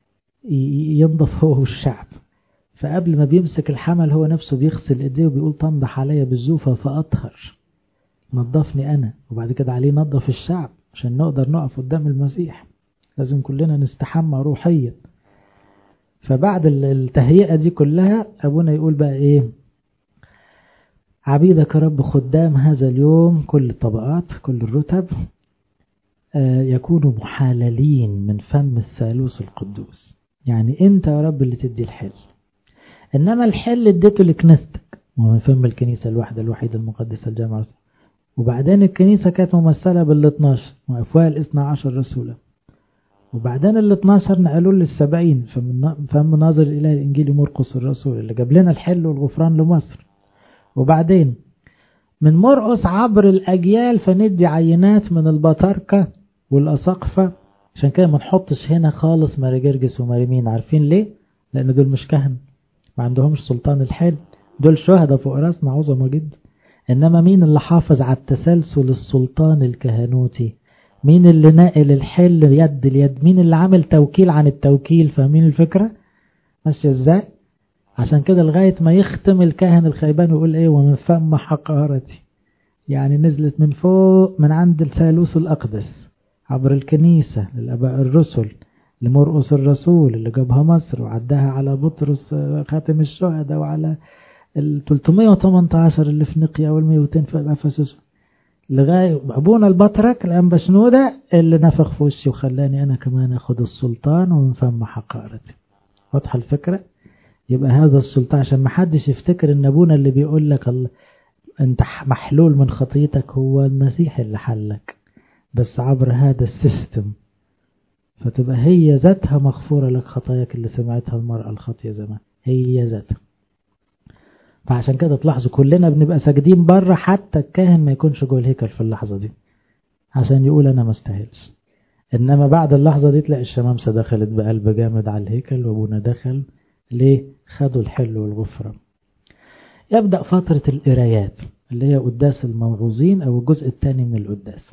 ينضف هو والشعب فقبل ما بيمسك الحمل هو نفسه بيغسل ايديه وبيقول تنضح عليا بالزوفة فأطهر نظفني أنا وبعد كده عليه نظف الشعب عشان نقدر نقف قدام المسيح لازم كلنا نستحمى روحيا فبعد التهيئة دي كلها أبونا يقول بقى إيه عبيدك رب خدام هذا اليوم كل الطبقات كل الرتب آه يكونوا محاللين من فم الثالوث القدوس يعني أنت يا رب اللي تدي الحل إنما الحل اديته لكنيستك ومن فم الكنيسة الواحدة الوحيدة المقدسة الجامعة وبعدين الكنيسة كانت ممثلة بال 12 وأفواه الاثنى عشر رسولا وبعدين ال 12 نقلوا للسبعين فم ناظر الإله الإنجيلي مرقس الرسول اللي جاب لنا الحل والغفران لمصر وبعدين من مرقس عبر الأجيال فندي عينات من البطاركة والأساقفة عشان كده ما نحطش هنا خالص ماري جرجس وماري مين عارفين ليه؟ لأن دول مش كهنة ما عندهمش سلطان الحل دول شهداء فوق راسنا عظمة جدا إنما مين اللي حافظ على التسلسل السلطان الكهنوتي مين اللي ناقل الحل يد اليد مين اللي عامل توكيل عن التوكيل فاهمين الفكرة ماشية ازاي عشان كده لغاية ما يختم الكاهن الخيبان ويقول ايه ومن فم حقارتي يعني نزلت من فوق من عند الثالوث الأقدس عبر الكنيسة للأباء الرسل لمرقس الرسول اللي جابها مصر وعدها على بطرس خاتم الشهداء وعلى ال 318 اللي في نقيا وال 200 في افسس لغايه ابونا البطرك الانبا شنوده اللي نفخ في وشي وخلاني انا كمان اخد السلطان ومن فم حقارتي واضحه الفكره يبقى هذا السلطان عشان ما حدش يفتكر ان ابونا اللي بيقول لك ال... انت محلول من خطيتك هو المسيح اللي حلك بس عبر هذا السيستم فتبقى هي ذاتها مغفورة لك خطاياك اللي سمعتها المرأة الخاطية زمان هي ذاتها فعشان كده تلاحظوا كلنا بنبقى ساجدين بره حتى الكاهن ما يكونش جوه الهيكل في اللحظة دي عشان يقول أنا ما استاهلش إنما بعد اللحظة دي تلاقي الشمامسة دخلت بقلب جامد على الهيكل وأبونا دخل ليه خدوا الحل والغفرة يبدأ فترة القرايات اللي هي قداس الموعوظين أو الجزء الثاني من القداس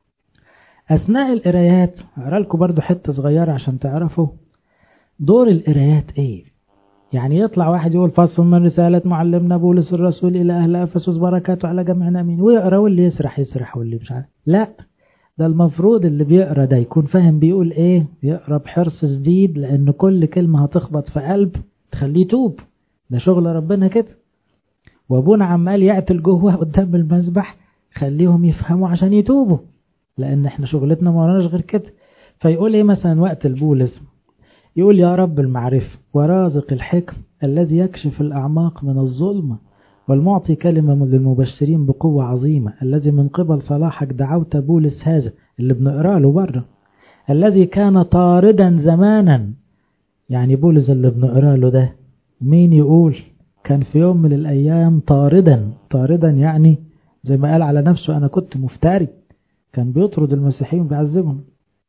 أثناء القرايات هقرا لكم برضو حتة صغيرة عشان تعرفوا دور القرايات إيه يعني يطلع واحد يقول فصل من رسالة معلمنا بولس الرسول إلى أهل أفسس بركاته على جميعنا أمين ويقرا واللي يسرح يسرح واللي مش عارف لا ده المفروض اللي بيقرا ده يكون فاهم بيقول إيه يقرا بحرص شديد لأن كل كلمة هتخبط في قلب تخليه توب ده شغل ربنا كده وأبونا عمال يعتل جوه قدام المذبح خليهم يفهموا عشان يتوبوا لأن احنا شغلتنا ما وراناش غير كده فيقول ايه مثلا وقت البولس يقول يا رب المعرفة ورازق الحكم الذي يكشف الأعماق من الظلمة والمعطي كلمة للمبشرين بقوة عظيمة الذي من قبل صلاحك دعوت بولس هذا اللي بنقرأ له بره الذي كان طاردا زمانا يعني بولس اللي بنقرأ له ده مين يقول كان في يوم من الأيام طاردا طاردا يعني زي ما قال على نفسه أنا كنت مفتري كان بيطرد المسيحيين بيعذبهم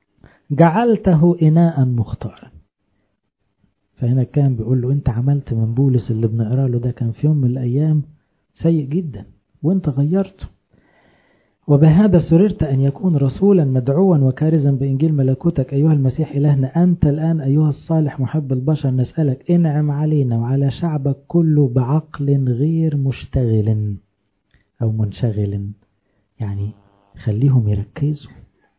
جعلته إناء مختارا فهنا كان بيقول له انت عملت من بولس اللي بنقرا له ده كان في يوم من الايام سيء جدا وانت غيرته وبهذا سررت ان يكون رسولا مدعوا وكارزا بانجيل ملكوتك ايها المسيح الهنا انت الان ايها الصالح محب البشر نسالك انعم علينا وعلى شعبك كله بعقل غير مشتغل او منشغل يعني خليهم يركزوا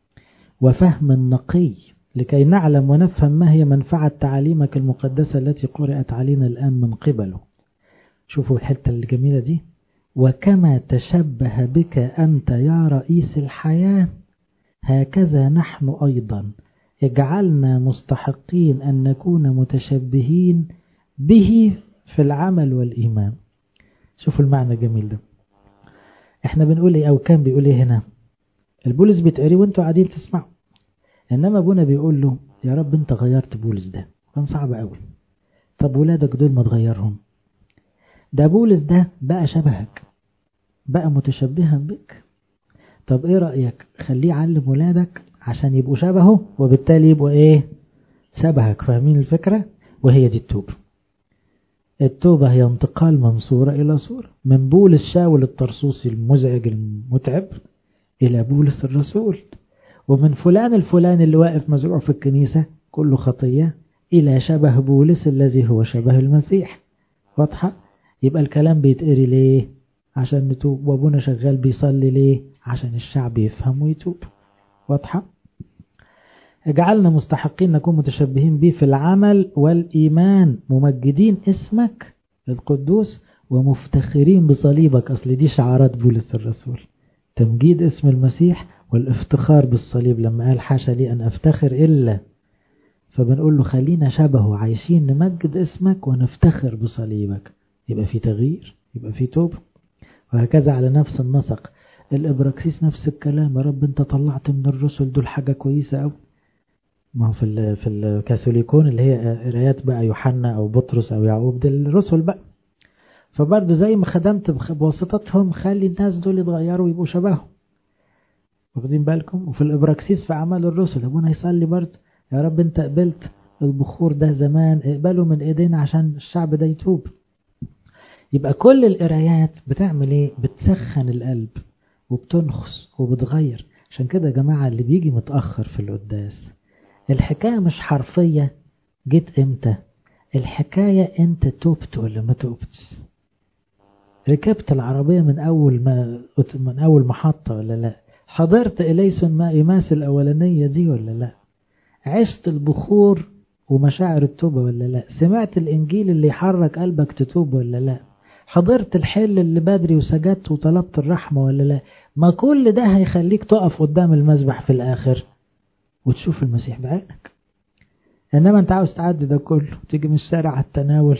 وفهم نقي لكي نعلم ونفهم ما هي منفعة تعاليمك المقدسة التي قرأت علينا الآن من قبله شوفوا الحتة الجميلة دي وكما تشبه بك أنت يا رئيس الحياة هكذا نحن أيضا اجعلنا مستحقين أن نكون متشبهين به في العمل والإيمان شوفوا المعنى الجميل ده احنا بنقول ايه او كان بيقول ايه هنا البولس بيتقري وانتوا قاعدين تسمعوا انما ابونا بيقول له يا رب انت غيرت بولس ده كان صعب قوي طب ولادك دول ما تغيرهم ده بولس ده بقى شبهك بقى متشبها بك طب ايه رأيك خليه يعلم ولادك عشان يبقوا شبهه وبالتالي يبقوا ايه شبهك فاهمين الفكرة وهي دي التوبة التوبة هي انتقال من صورة إلى صورة من بولس شاول الطرسوسي المزعج المتعب إلى بولس الرسول ومن فلان الفلان اللي واقف مزروع في الكنيسة كله خطية إلى شبه بولس الذي هو شبه المسيح واضحة يبقى الكلام بيتقري ليه عشان نتوب وابونا شغال بيصلي ليه عشان الشعب يفهم ويتوب واضحة اجعلنا مستحقين نكون متشبهين به في العمل والإيمان ممجدين اسمك القدوس ومفتخرين بصليبك أصل دي شعارات بولس الرسول تمجيد اسم المسيح والافتخار بالصليب لما قال حاشا لي أن أفتخر إلا فبنقول له خلينا شبهه عايشين نمجد اسمك ونفتخر بصليبك يبقى في تغيير يبقى في توبة وهكذا على نفس النسق الإبراكسيس نفس الكلام يا رب انت طلعت من الرسل دول حاجة كويسة أوي ما هو في ال في الكاثوليكون اللي هي قرايات بقى يوحنا أو بطرس أو يعقوب دي الرسل بقى فبرضه زي ما خدمت بواسطتهم خلي الناس دول يتغيروا ويبقوا شبههم واخدين بالكم وفي الإبراكسيس في أعمال الرسل أبونا يصلي برضه يا رب انت قبلت البخور ده زمان اقبله من ايدينا عشان الشعب ده يتوب يبقى كل القرايات بتعمل ايه بتسخن القلب وبتنخس وبتغير عشان كده يا جماعة اللي بيجي متأخر في القداس الحكاية مش حرفية جيت امتى الحكاية انت توبت ولا ما توبتش ركبت العربية من أول ما من أول محطة ولا لا حضرت إليسون ما إيماس الأولانية دي ولا لا عشت البخور ومشاعر التوبة ولا لا سمعت الإنجيل اللي يحرك قلبك تتوب ولا لا حضرت الحل اللي بدري وسجدت وطلبت الرحمة ولا لا ما كل ده هيخليك تقف قدام المذبح في الآخر وتشوف المسيح بعينك إنما أنت عاوز تعدي ده كله تيجي من الشارع على التناول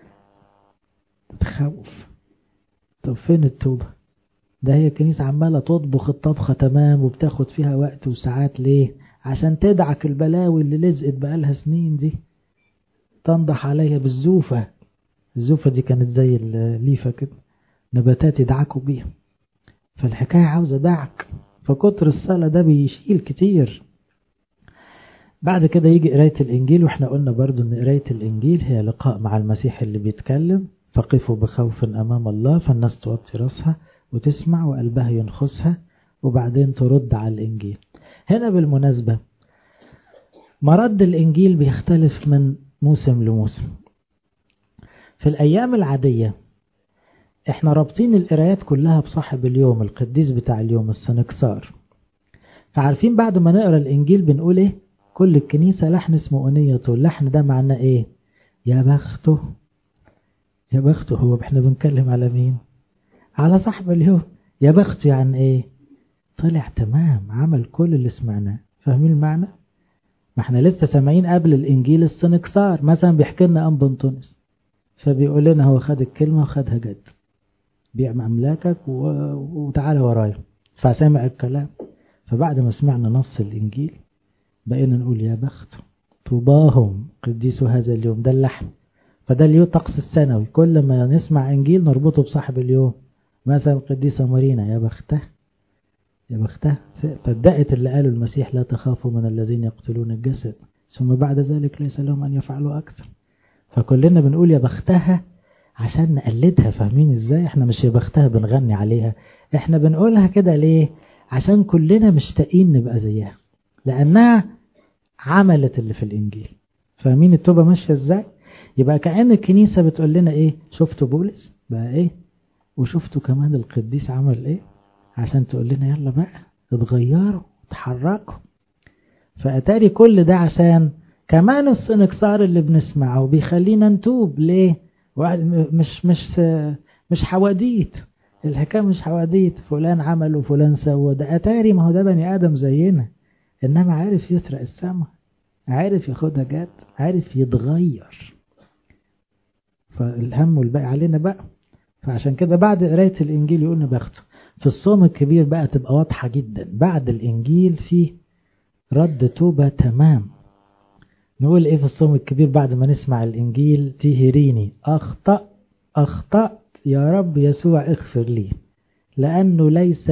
تخوف طب فين التوبة ده هي الكنيسة عمالة تطبخ الطبخة تمام وبتاخد فيها وقت وساعات ليه عشان تدعك البلاوي اللي لزقت بقالها سنين دي تنضح عليها بالزوفة الزوفة دي كانت زي الليفة كده نباتات يدعكوا بيها فالحكاية عاوزة دعك فكتر الصلاة ده بيشيل كتير بعد كده يجي قراية الإنجيل وإحنا قلنا برضو إن قراية الإنجيل هي لقاء مع المسيح اللي بيتكلم فقفوا بخوف أمام الله فالناس توطي راسها وتسمع وقلبها ينخسها وبعدين ترد على الإنجيل هنا بالمناسبة مرد الإنجيل بيختلف من موسم لموسم في الأيام العادية احنا رابطين القرايات كلها بصاحب اليوم القديس بتاع اليوم السنكسار فعارفين بعد ما نقرا الإنجيل بنقول ايه كل الكنيسة لحن اسمه أنية اللحن ده معناه ايه يا بخته يا بخته هو احنا بنتكلم على مين على صاحب اليوم يا بخته يعني ايه طلع تمام عمل كل اللي سمعناه فاهمين المعنى ما احنا لسه سامعين قبل الانجيل السنكسار مثلا بيحكي لنا ام بنطونس فبيقول لنا هو خد الكلمه وخدها جد بيع املاكك و... وتعالى ورايا فسمع الكلام فبعد ما سمعنا نص الانجيل بقينا نقول يا بخت طوباهم قديسوا هذا اليوم ده اللحن فده اليوم طقس السنوي كل ما نسمع انجيل نربطه بصاحب اليوم مثلا القديسة مارينا يا بختها يا بختها صدقت اللي قاله المسيح لا تخافوا من الذين يقتلون الجسد ثم بعد ذلك ليس لهم أن يفعلوا أكثر فكلنا بنقول يا بختها عشان نقلدها فاهمين ازاي احنا مش يا بختها بنغني عليها احنا بنقولها كده ليه عشان كلنا مشتاقين نبقى زيها لأنها عملت اللي في الإنجيل فاهمين التوبة ماشية ازاي يبقى كأن الكنيسة بتقول لنا ايه شفتوا بولس بقى ايه وشفتوا كمان القديس عمل ايه عشان تقول لنا يلا بقى اتغيروا اتحركوا فأتاري كل ده عشان كمان السنكسار اللي بنسمعه بيخلينا نتوب ليه مش مش مش حواديت الحكاية مش حواديت فلان عمل وفلان سوى ده أتاري ما هو ده بني آدم زينا إنما عارف يسرق السما عارف ياخدها جد عارف يتغير فالهم والباقي علينا بقى فعشان كده بعد قراية الإنجيل يقول بخته في الصوم الكبير بقى تبقى واضحة جدا بعد الإنجيل فيه رد توبة تمام نقول إيه في الصوم الكبير بعد ما نسمع الإنجيل تهريني أخطأ أخطأت يا رب يسوع اغفر لي لأنه ليس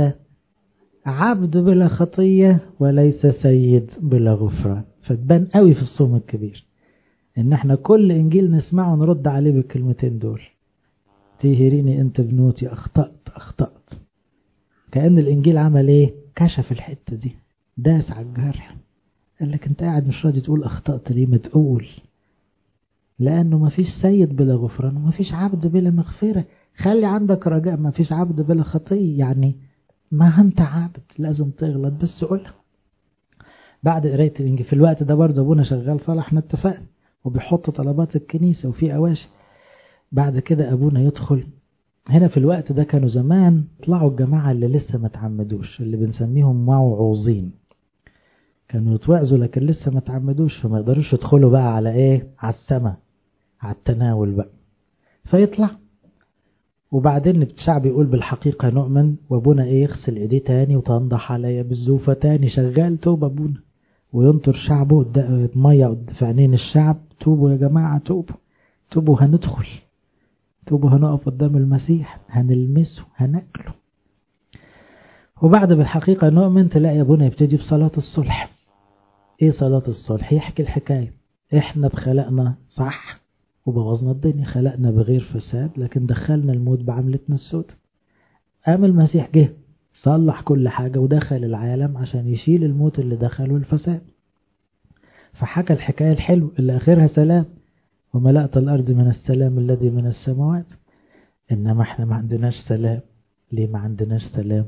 عبد بلا خطية وليس سيد بلا غفران فتبان قوي في الصوم الكبير ان احنا كل انجيل نسمعه ونرد عليه بالكلمتين دول تهريني انت بنوتي اخطأت اخطأت كأن الانجيل عمل ايه كشف الحتة دي داس على الجرح قال لك انت قاعد مش راضي تقول اخطأت ليه ما تقول لانه ما فيش سيد بلا غفران وما فيش عبد بلا مغفرة خلي عندك رجاء ما فيش عبد بلا خطية يعني ما انت عبد لازم تغلط بس قولها بعد قراية الإنجيل في الوقت ده برضه أبونا شغال صالح احنا اتفقنا وبيحط طلبات الكنيسة وفي أواشي بعد كده أبونا يدخل هنا في الوقت ده كانوا زمان طلعوا الجماعة اللي لسه ما تعمدوش اللي بنسميهم موعوظين كانوا يتوعظوا لكن لسه ما تعمدوش فما يقدروش يدخلوا بقى على ايه على السماء على التناول بقى فيطلع وبعدين الشعب يقول بالحقيقة نؤمن وابونا ايه يغسل ايديه تاني وتنضح عليا بالزوفة تاني شغال توب ابونا وينطر شعبه مية في عينين الشعب توبوا يا جماعة توبوا توبوا هندخل توبوا هنقف قدام المسيح هنلمسه هناكله وبعد بالحقيقة نؤمن تلاقي ابونا يبتدي بصلاة الصلح ايه صلاة الصلح يحكي الحكاية احنا بخلقنا صح وبوظنا الدنيا خلقنا بغير فساد لكن دخلنا الموت بعملتنا السوداء قام المسيح جه صلح كل حاجة ودخل العالم عشان يشيل الموت اللي دخله الفساد فحكى الحكاية الحلو اللي آخرها سلام وملأت الأرض من السلام الذي من السماوات إنما احنا ما عندناش سلام ليه ما عندناش سلام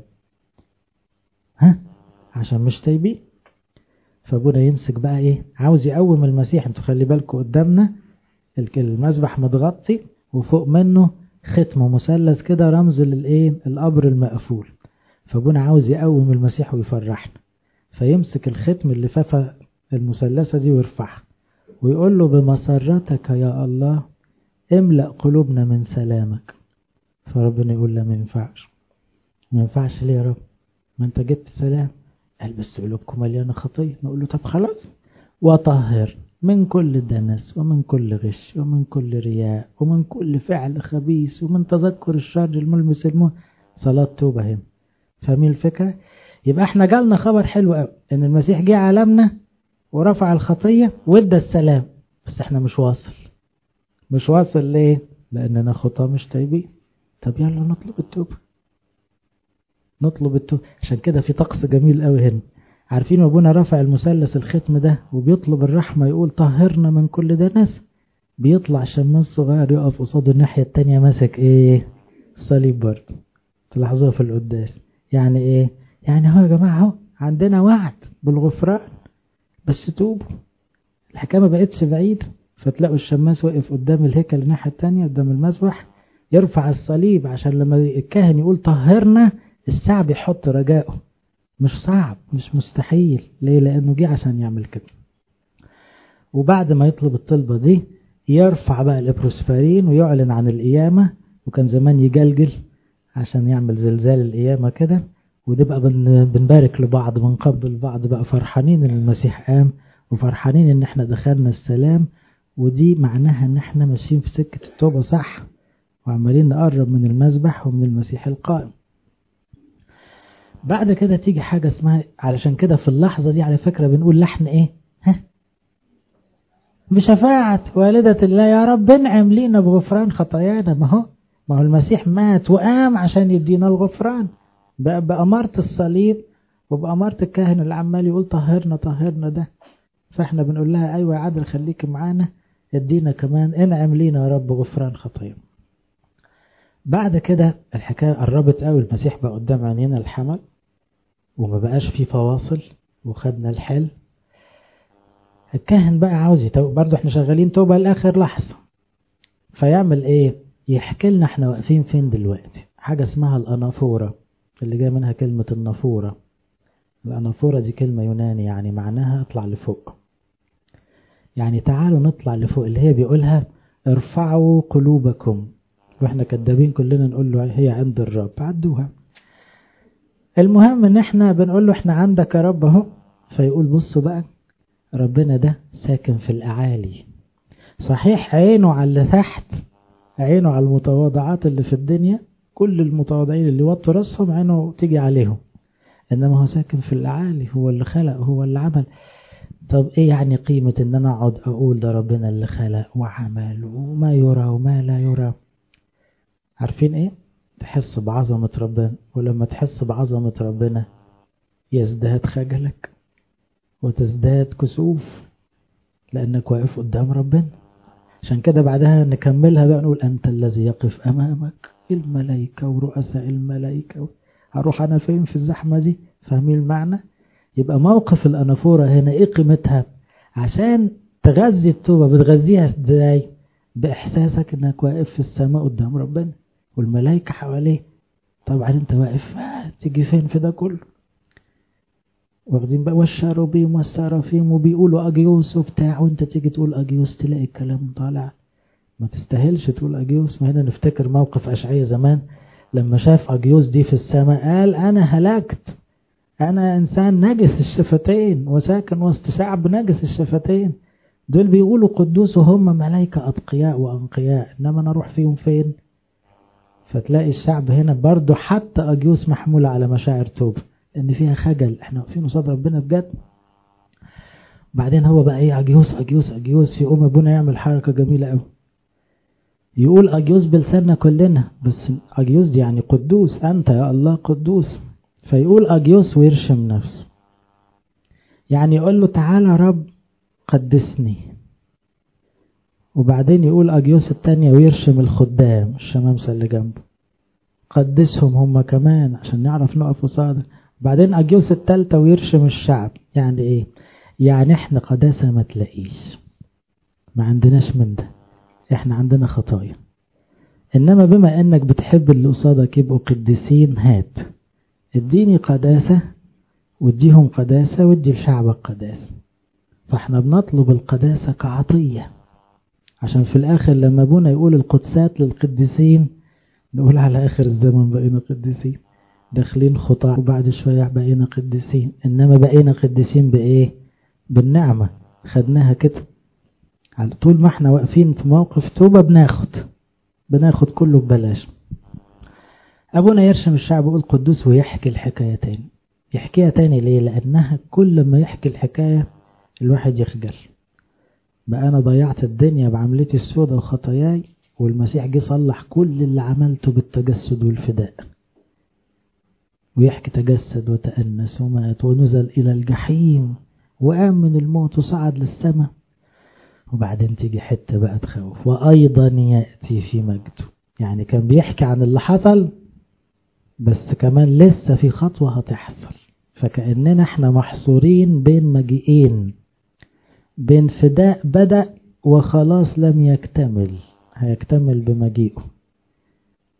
ها عشان مش تايبين فابونا يمسك بقى ايه عاوز يقوم المسيح انتوا خلي بالكم قدامنا المذبح متغطي وفوق منه ختم مثلث كده رمز للايه القبر المقفول فابونا عاوز يقوم المسيح ويفرحنا فيمسك الختم اللي فافة المثلثة دي ويرفعها ويقول له بمسرتك يا الله املأ قلوبنا من سلامك فربنا يقول له ما ينفعش ما ينفعش ليه يا رب ما انت جبت سلام قال بس قلوبكم مليانة خطية نقول له طب خلاص وطهر من كل دنس ومن كل غش ومن كل رياء ومن كل فعل خبيث ومن تذكر الشر الملمس المه صلاة توبة هنا فاهمين الفكرة يبقى احنا جالنا خبر حلو قوي ان المسيح جه عالمنا ورفع الخطية وادى السلام بس احنا مش واصل مش واصل ليه لاننا خطاه مش تايبين طب يلا نطلب التوبة نطلب التوبة عشان كده في طقس جميل قوي هنا عارفين ابونا رفع المثلث الختم ده وبيطلب الرحمة يقول طهرنا من كل دنس بيطلع شماس صغير يقف قصاد الناحية التانية ماسك ايه الصليب برضه تلاحظوها في القداس يعني ايه يعني هو يا جماعة اهو عندنا وعد بالغفران بس توبوا الحكاية ما بقتش بعيدة فتلاقوا الشماس واقف قدام الهيكل الناحية التانية قدام المذبح يرفع الصليب عشان لما الكاهن يقول طهرنا الشعب يحط رجائه مش صعب مش مستحيل ليه لأنه جه عشان يعمل كده وبعد ما يطلب الطلبة دي يرفع بقى الإبروسفارين ويعلن عن القيامة وكان زمان يجلجل عشان يعمل زلزال القيامة كده ونبقى بنبارك لبعض بنقبل بعض بقى فرحانين ان المسيح قام وفرحانين ان احنا دخلنا السلام ودي معناها ان احنا ماشيين في سكة التوبة صح وعمالين نقرب من المذبح ومن المسيح القائم بعد كده تيجي حاجة اسمها علشان كده في اللحظة دي على فكرة بنقول لحن ايه ها بشفاعة والدة الله يا رب انعم لينا بغفران خطايانا ما هو ما هو المسيح مات وقام عشان يدينا الغفران بأمارة الصليب وبأمارة الكاهن اللي عمال يقول طهرنا طهرنا ده فاحنا بنقول لها ايوه يا عادل خليك معانا ادينا كمان انعم لينا يا رب غفران خطايانا بعد كده الحكاية قربت قوي المسيح بقى قدام عينينا الحمل وما بقاش فيه فواصل وخدنا الحل الكاهن بقى عاوز يتوب برضه احنا شغالين توبة لآخر لحظة فيعمل ايه يحكي لنا احنا واقفين فين دلوقتي حاجة اسمها الأنافورة اللي جاي منها كلمة النافورة الأنافورة دي كلمة يوناني يعني معناها اطلع لفوق يعني تعالوا نطلع لفوق اللي هي بيقولها ارفعوا قلوبكم واحنا كدابين كلنا نقول له هي عند الرب عدوها المهم ان احنا بنقول له احنا عندك يا رب اهو فيقول بصوا بقى ربنا ده ساكن في الاعالي صحيح عينه على اللي تحت عينه على المتواضعات اللي في الدنيا كل المتواضعين اللي وطوا راسهم عينه تيجي عليهم انما هو ساكن في الاعالي هو اللي خلق هو اللي عمل طب ايه يعني قيمة ان انا اقعد اقول ده ربنا اللي خلق وعمل وما يرى وما لا يرى عارفين ايه تحس بعظمة ربنا ولما تحس بعظمة ربنا يزداد خجلك وتزداد كسوف لأنك واقف قدام ربنا عشان كده بعدها نكملها بقى نقول أنت الذي يقف أمامك الملائكة ورؤساء الملائكة هروح أنا فين في الزحمة دي فاهمين المعنى يبقى موقف الأنافورة هنا إيه قيمتها عشان تغذي التوبة بتغذيها ازاي بإحساسك إنك واقف في السماء قدام ربنا والملائكة حواليه طبعا انت واقف تيجي فين في ده كله واخدين بقى والشاروبيم والسرافيم وبيقولوا اجيوس وبتاع وانت تيجي تقول اجيوس تلاقي الكلام طالع ما تستاهلش تقول اجيوس ما هنا نفتكر موقف اشعية زمان لما شاف اجيوس دي في السماء قال انا هلكت انا انسان نجس الشفتين وساكن وسط شعب نجس الشفتين دول بيقولوا قدوس وهم ملائكة أتقياء وأنقياء إنما أنا أروح فيهم فين فتلاقي الشعب هنا برضو حتى أجيوس محمولة على مشاعر توبة إن فيها خجل إحنا واقفين قصاد ربنا بجد بعدين هو بقى إيه أجيوس أجيوس أجيوس يقوم أبونا يعمل حركة جميلة أوي يقول أجيوس بلساننا كلنا بس أجيوس دي يعني قدوس أنت يا الله قدوس فيقول أجيوس ويرشم نفسه يعني يقول له تعالى رب قدسني وبعدين يقول أجيوس التانية ويرشم الخدام الشمامسة اللي جنبه قدسهم هم كمان عشان نعرف نقف قصادك بعدين أجيوس التالتة ويرشم الشعب يعني إيه يعني إحنا قداسة ما تلاقيش ما عندناش من ده إحنا عندنا خطايا إنما بما إنك بتحب اللي قصادك يبقوا قديسين هات اديني قداسة واديهم قداسة وادي لشعبك قداسة فاحنا بنطلب القداسة كعطية عشان في الآخر لما أبونا يقول القدسات للقديسين نقول على آخر الزمن بقينا قديسين داخلين خطاع وبعد شوية بقينا قديسين إنما بقينا قديسين بإيه بالنعمة خدناها كده على طول ما احنا واقفين في موقف توبة بناخد بناخد كله ببلاش أبونا يرشم الشعب يقول قدوس ويحكي الحكاية تاني يحكيها تاني ليه لأنها كل ما يحكي الحكاية الواحد يخجل بقى أنا ضيعت الدنيا بعملتي السودة وخطاياي والمسيح جه صلح كل اللي عملته بالتجسد والفداء ويحكي تجسد وتأنس ومات ونزل إلى الجحيم وقام من الموت وصعد للسماء وبعدين تيجي حتة بقى تخوف وأيضا يأتي في مجده يعني كان بيحكي عن اللي حصل بس كمان لسه في خطوة هتحصل فكأننا احنا محصورين بين مجيئين بين فداء بدأ وخلاص لم يكتمل هيكتمل بمجيئه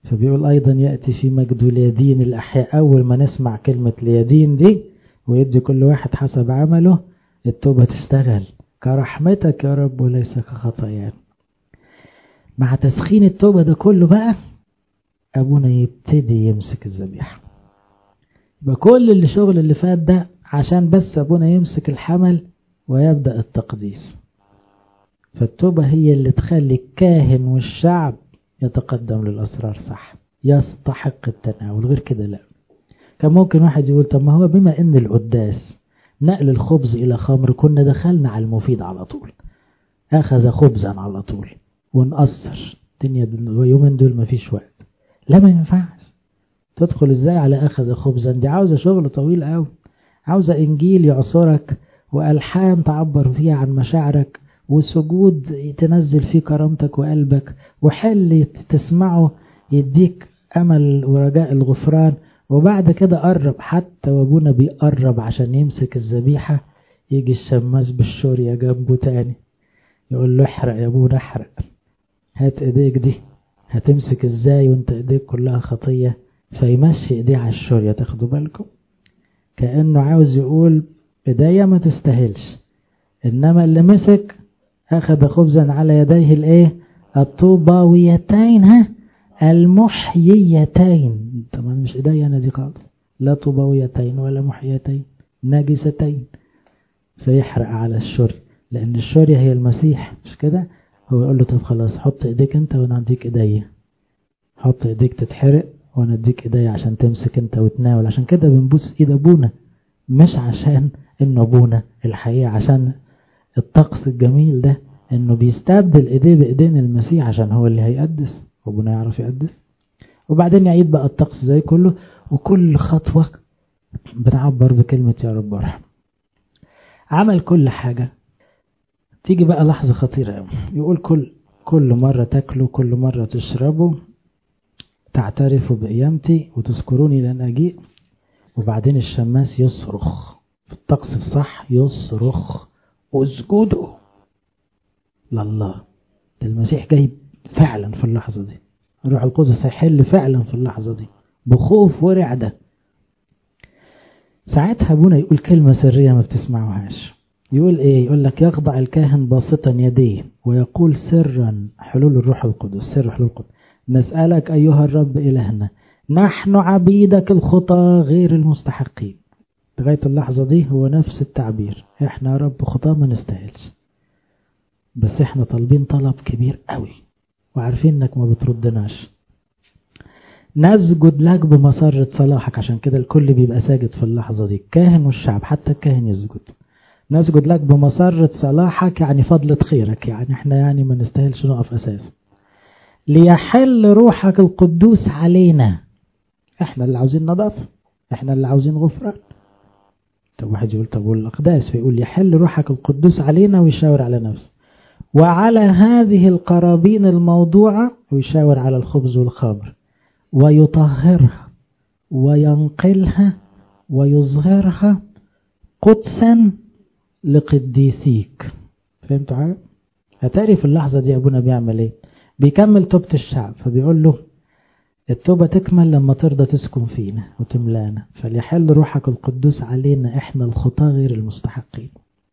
فبيقول أيضا يأتي في مجد اليدين الأحياء أول ما نسمع كلمة اليدين دي ويدي كل واحد حسب عمله التوبة تشتغل كرحمتك يا رب وليس كخطايانا مع تسخين التوبة ده كله بقى أبونا يبتدي يمسك الذبيحة يبقى كل اللي شغل اللي فات ده عشان بس أبونا يمسك الحمل ويبدأ التقديس فالتوبة هي اللي تخلي الكاهن والشعب يتقدم للأسرار صح يستحق التناول غير كده لا كان ممكن واحد يقول طب ما هو بما ان القداس نقل الخبز الى خمر كنا دخلنا على المفيد على طول اخذ خبزا على طول ونقصر الدنيا يومين دول مفيش وقت لا ما ينفعش تدخل ازاي على اخذ خبزا دي عاوزه شغل طويل قوي عاوزه انجيل يعصرك والحان تعبر فيها عن مشاعرك وسجود تنزل فيه كرامتك وقلبك وحل تسمعه يديك امل ورجاء الغفران وبعد كده قرب حتى وابونا بيقرب عشان يمسك الذبيحة يجي الشماس بالشورية جنبه تاني يقول له احرق يا ابونا احرق هات ايديك دي هتمسك ازاي وانت ايديك كلها خطية فيمشي ايديه على الشورية تاخدوا بالكم كأنه عاوز يقول ايديا ما تستاهلش انما اللي مسك اخذ خبزا على يديه الايه الطوباويتين ها المحييتين طبعا مش ايديا انا دي خالص لا طوباويتين ولا محييتين ناجستين فيحرق على الشري لان الشري هي المسيح مش كده هو يقول له طب خلاص حط ايديك انت وانا اديك ايديا حط ايديك تتحرق وانا اديك ايديا عشان تمسك انت وتناول عشان كده بنبوس ايد ابونا مش عشان انه ابونا الحقيقة عشان الطقس الجميل ده انه بيستبدل ايديه بايدين المسيح عشان هو اللي هيقدس ابونا يعرف يقدس وبعدين يعيد بقى الطقس زي كله وكل خطوة بنعبر بكلمة يا رب ارحم عمل كل حاجة تيجي بقى لحظة خطيرة قوي يقول كل كل مرة تاكلوا كل مرة تشربوا تعترفوا بقيامتي وتذكروني لن أجيء وبعدين الشماس يصرخ في الطقس الصح يصرخ اسجدوا لله المسيح جاي فعلا في اللحظة دي الروح القدس هيحل فعلا في اللحظة دي بخوف ورعدة ساعتها ابونا يقول كلمة سرية ما بتسمعوهاش يقول ايه يقول لك يخضع الكاهن باسطا يديه ويقول سرا حلول الروح القدس سر حلول القدس نسألك أيها الرب إلهنا نحن عبيدك الخطى غير المستحقين لغاية اللحظة دي هو نفس التعبير احنا يا رب خطاه ما نستاهلش بس احنا طالبين طلب كبير قوي وعارفين انك ما بتردناش نسجد لك بمسرة صلاحك عشان كده الكل بيبقى ساجد في اللحظة دي الكاهن والشعب حتى الكاهن يسجد نسجد لك بمسرة صلاحك يعني فضلة خيرك يعني احنا يعني ما نستاهلش نقف اساسا ليحل روحك القدوس علينا احنا اللي عاوزين نضاف احنا اللي عاوزين غفران طب واحد يقول طب والاقداس فيقول يحل روحك القدوس علينا ويشاور على نفسه وعلى هذه القرابين الموضوعة ويشاور على الخبز والخمر ويطهرها وينقلها ويظهرها قدسا لقديسيك فهمتوا حاجة؟ هتاري في اللحظة دي أبونا بيعمل ايه بيكمل توبة الشعب فبيقول له التوبة تكمل لما ترضى تسكن فينا وتملانا فليحل روحك القدوس علينا احنا الخطاة غير المستحقين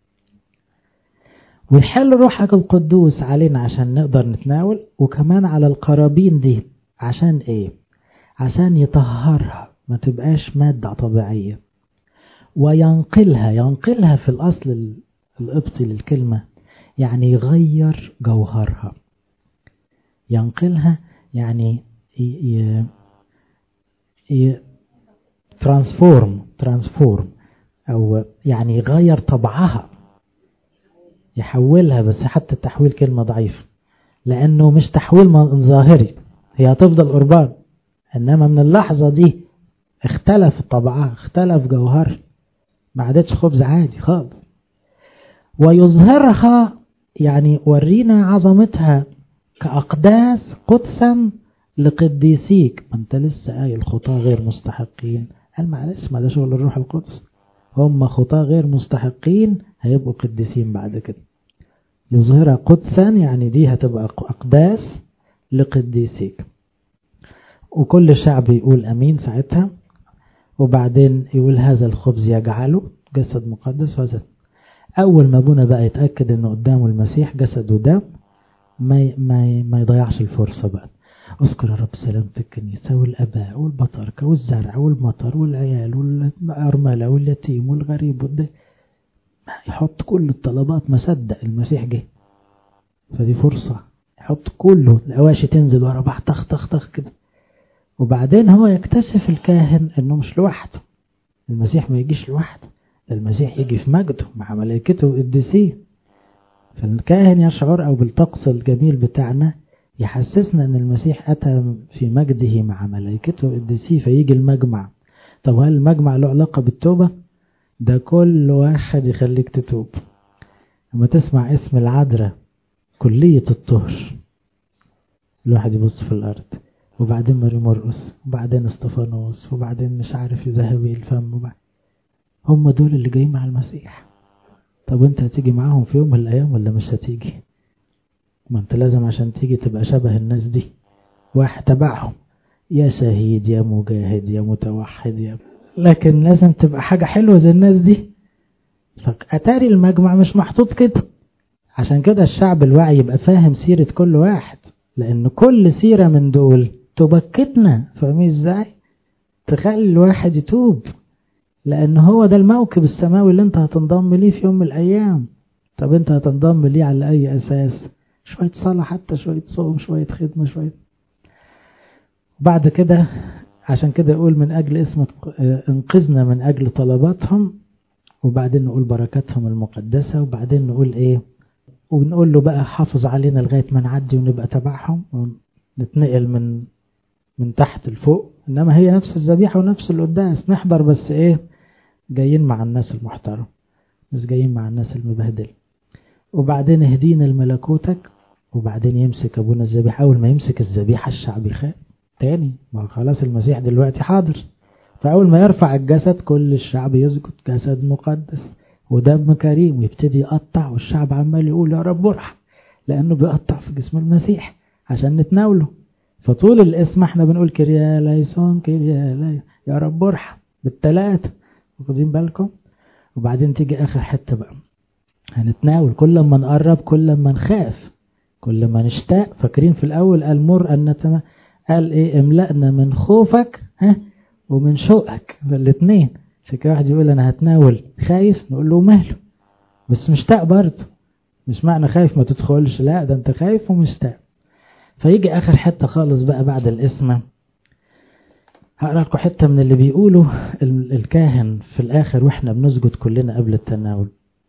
ويحل روحك القدوس علينا عشان نقدر نتناول وكمان على القرابين دي عشان ايه عشان يطهرها ما تبقاش مادة طبيعية وينقلها ينقلها في الأصل القبطي للكلمة يعني يغير جوهرها ينقلها يعني ي... ي... ترانسفورم ترانسفورم أو يعني يغير طبعها يحولها بس حتى التحويل كلمة ضعيفة لأنه مش تحويل ظاهري هي هتفضل قربان إنما من اللحظة دي اختلف طبعها اختلف جوهر ما عادتش خبز عادي خالص ويظهرها يعني ورينا عظمتها كأقداس قدسا لقديسيك ما انت لسه قايل خطاة غير مستحقين قال معلش ما ده شغل الروح القدس هم خطاة غير مستحقين هيبقوا قديسين بعد كده يظهرها قدسا يعني دي هتبقى أقداس لقديسيك وكل الشعب يقول أمين ساعتها وبعدين يقول هذا الخبز يجعله جسد مقدس وهذا أول ما أبونا بقى يتأكد إنه قدامه المسيح جسد ودم ما ما ما يضيعش الفرصة بقى اذكر يا رب سلامة الكنيسة والأباء والبطاركة والزرع والمطر والعيال والأرملة واليتيم والغريب والده يحط كل الطلبات ما صدق المسيح جه فدي فرصة يحط كله الأواشي تنزل ورا بعض طخ طخ طخ كده وبعدين هو يكتشف الكاهن انه مش لوحده المسيح ما يجيش لوحده المسيح يجي في مجده مع ملائكته وقديسيه فالكاهن يشعر او بالطقس الجميل بتاعنا يحسسنا ان المسيح اتى في مجده مع ملائكته وقديسيه فيجي المجمع طب هل المجمع له علاقة بالتوبة ده كل واحد يخليك تتوب لما تسمع اسم العذراء كلية الطهر الواحد يبص في الأرض وبعدين ماري مرقس وبعدين استفانوس وبعدين مش عارف ذهبي الفم وبعد. هم دول اللي جايين مع المسيح طب انت هتيجي معاهم في يوم من الأيام ولا مش هتيجي ما انت لازم عشان تيجي تبقى شبه الناس دي واحد تبعهم يا شهيد يا مجاهد يا متوحد يا لكن لازم تبقى حاجة حلوة زي الناس دي فأتاري المجمع مش محطوط كده عشان كده الشعب الواعي يبقى فاهم سيرة كل واحد لأن كل سيرة من دول تبكتنا فاهمين ازاي تخلي الواحد يتوب لأن هو ده الموكب السماوي اللي انت هتنضم ليه في يوم من الأيام طب انت هتنضم ليه على أي أساس شوية صلاة حتى شوية صوم شوية خدمة شوية بعد كده عشان كده يقول من أجل اسمك انقذنا من أجل طلباتهم وبعدين نقول بركاتهم المقدسة وبعدين نقول ايه ونقول له بقى حافظ علينا لغاية ما نعدي ونبقى تبعهم ونتنقل من من تحت لفوق انما هي نفس الذبيحة ونفس القداس نحضر بس ايه جايين مع الناس المحترم مش جايين مع الناس المبهدل وبعدين اهدينا لملكوتك وبعدين يمسك ابونا الذبيحة اول ما يمسك الذبيحة الشعب يخاف تاني ما خلاص المسيح دلوقتي حاضر فاول ما يرفع الجسد كل الشعب يسجد جسد مقدس ودم كريم ويبتدي يقطع والشعب عمال يقول يا رب ارحم لانه بيقطع في جسم المسيح عشان نتناوله فطول الاسم احنا بنقول كريا ليسون كريا لي يا رب ارحم بالتلاتة واخدين بالكم وبعدين تيجي اخر حتة بقى هنتناول كل ما نقرب كل ما نخاف كل ما نشتاق فاكرين في الاول قال مر ان نتم قال ايه املأنا من خوفك ها ومن شوقك الاثنين عشان كده واحد يقول انا هتناول خايف نقول له ماله بس مشتاق برضه مش معنى خايف ما تدخلش لا ده انت خايف ومشتاق فيجي اخر حته خالص بقى بعد الاسم هقرا لكم حته من اللي بيقوله الكاهن في الاخر واحنا بنسجد كلنا قبل التناول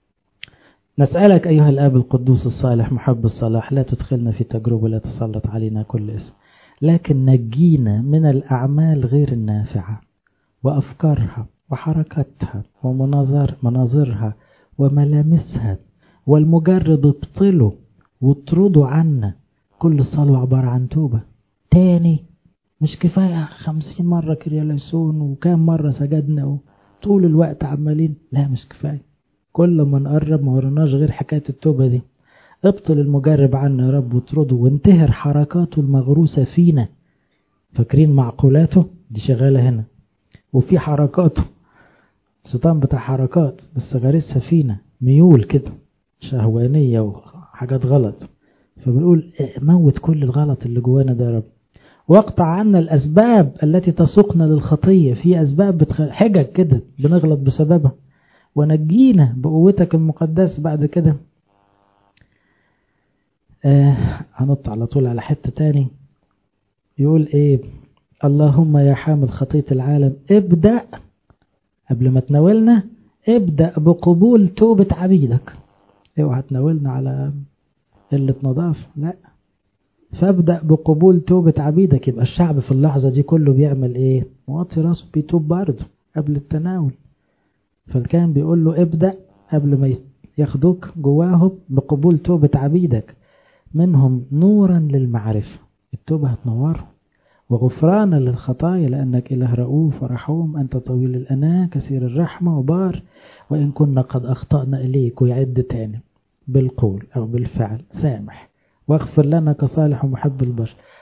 نسألك أيها الآب القدوس الصالح محب الصلاح لا تدخلنا في تجربة لا تسلط علينا كل اسم لكن نجينا من الأعمال غير النافعة وأفكارها وحركاتها ومناظر مناظرها وملامسها والمجرد ابطله واطردوا عنا كل صلوة عبارة عن توبة تاني مش كفاية خمسين مرة كرياليسون وكام مرة سجدنا طول الوقت عمالين لا مش كفاية كل ما نقرب ما ورناش غير حكاية التوبة دي ابطل المجرب عنا يا رب واطرده وانتهر حركاته المغروسة فينا فاكرين معقولاته دي شغالة هنا وفي حركاته الشيطان بتاع حركات بس غارسها فينا ميول كده شهوانية وحاجات غلط فبنقول موت كل الغلط اللي جوانا ده يا رب واقطع عنا الأسباب التي تسوقنا للخطية في أسباب بتخ... حجج كده بنغلط بسببها ونجينا بقوتك المقدسة بعد كده آه هنط على طول على حتة تاني يقول ايه اللهم يا حامل خطية العالم ابدأ قبل ما تناولنا ابدأ بقبول توبة عبيدك اوعى تناولنا على قلة نظافة لا فابدأ بقبول توبة عبيدك يبقى الشعب في اللحظة دي كله بيعمل ايه موطي راسه بيتوب برضه قبل التناول فالكان بيقول له ابدأ قبل ما ياخدوك جواهم بقبول توبة عبيدك منهم نورا للمعرفة التوبة هتنوره وغفرانا للخطايا لأنك إله رؤوف ورحوم أنت طويل الأناة كثير الرحمة وبار وإن كنا قد أخطأنا إليك ويعد تاني بالقول أو بالفعل سامح واغفر لنا كصالح ومحب البشر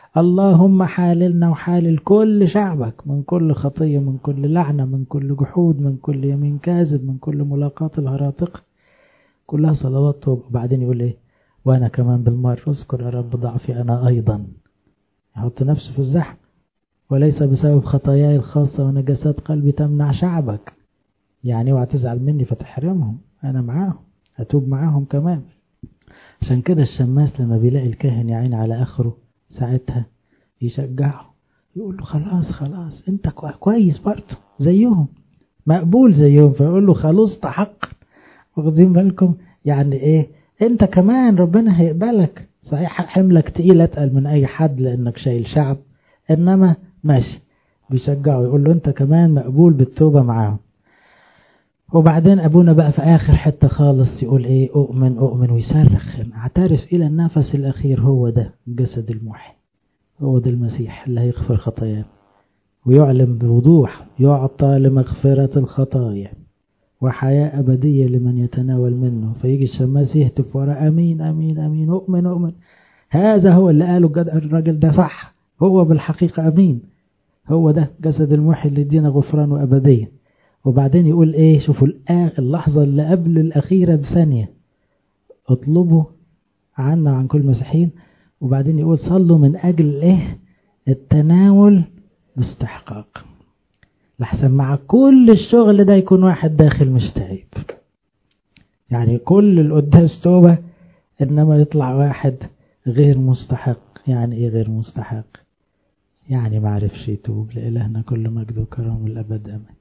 اللهم حاللنا وحالل كل شعبك من كل خطية من كل لعنة من كل جحود من كل يمين كاذب من كل ملاقاة الهراطق كلها صلوات توبة وبعدين يقول ايه وانا كمان بالمرة اذكر يا رب ضعفي انا ايضا يحط نفسه في الزحم وليس بسبب خطاياي الخاصة ونجاسات قلبي تمنع شعبك يعني اوعى تزعل مني فتحرمهم انا معاهم اتوب معاهم كمان عشان كده الشماس لما بيلاقي الكاهن يعين على اخره ساعتها يشجعه يقول له خلاص خلاص انت كويس برضه زيهم مقبول زيهم فيقول له خلاص حق واخدين بالكم يعني ايه انت كمان ربنا هيقبلك صحيح حملك تقيل اتقل من اي حد لانك شايل شعب انما ماشي بيشجعه يقول له انت كمان مقبول بالتوبة معاهم وبعدين ابونا بقى في اخر حتة خالص يقول ايه اؤمن اؤمن ويصرخ اعترف الى النفس الاخير هو ده الجسد الموحي هو ده المسيح اللي هيغفر خطايانا ويعلم بوضوح يعطى لمغفرة الخطايا وحياة أبدية لمن يتناول منه فيجي الشماس يهتف ورا أمين أمين أمين أؤمن أؤمن هذا هو اللي قاله الراجل ده صح هو بالحقيقة أمين هو ده جسد الموحي اللي يدينا غفران وأبدية وبعدين يقول إيه شوفوا اللحظة اللي قبل الأخيرة بثانية اطلبوا عنا عن كل مسيحيين وبعدين يقول صلوا من أجل إيه التناول باستحقاق لحسن مع كل الشغل ده يكون واحد داخل مش تايب يعني كل القداس توبة إنما يطلع واحد غير مستحق يعني إيه غير مستحق يعني معرفش يتوب لإلهنا كل مجد وكرم الأبد أمين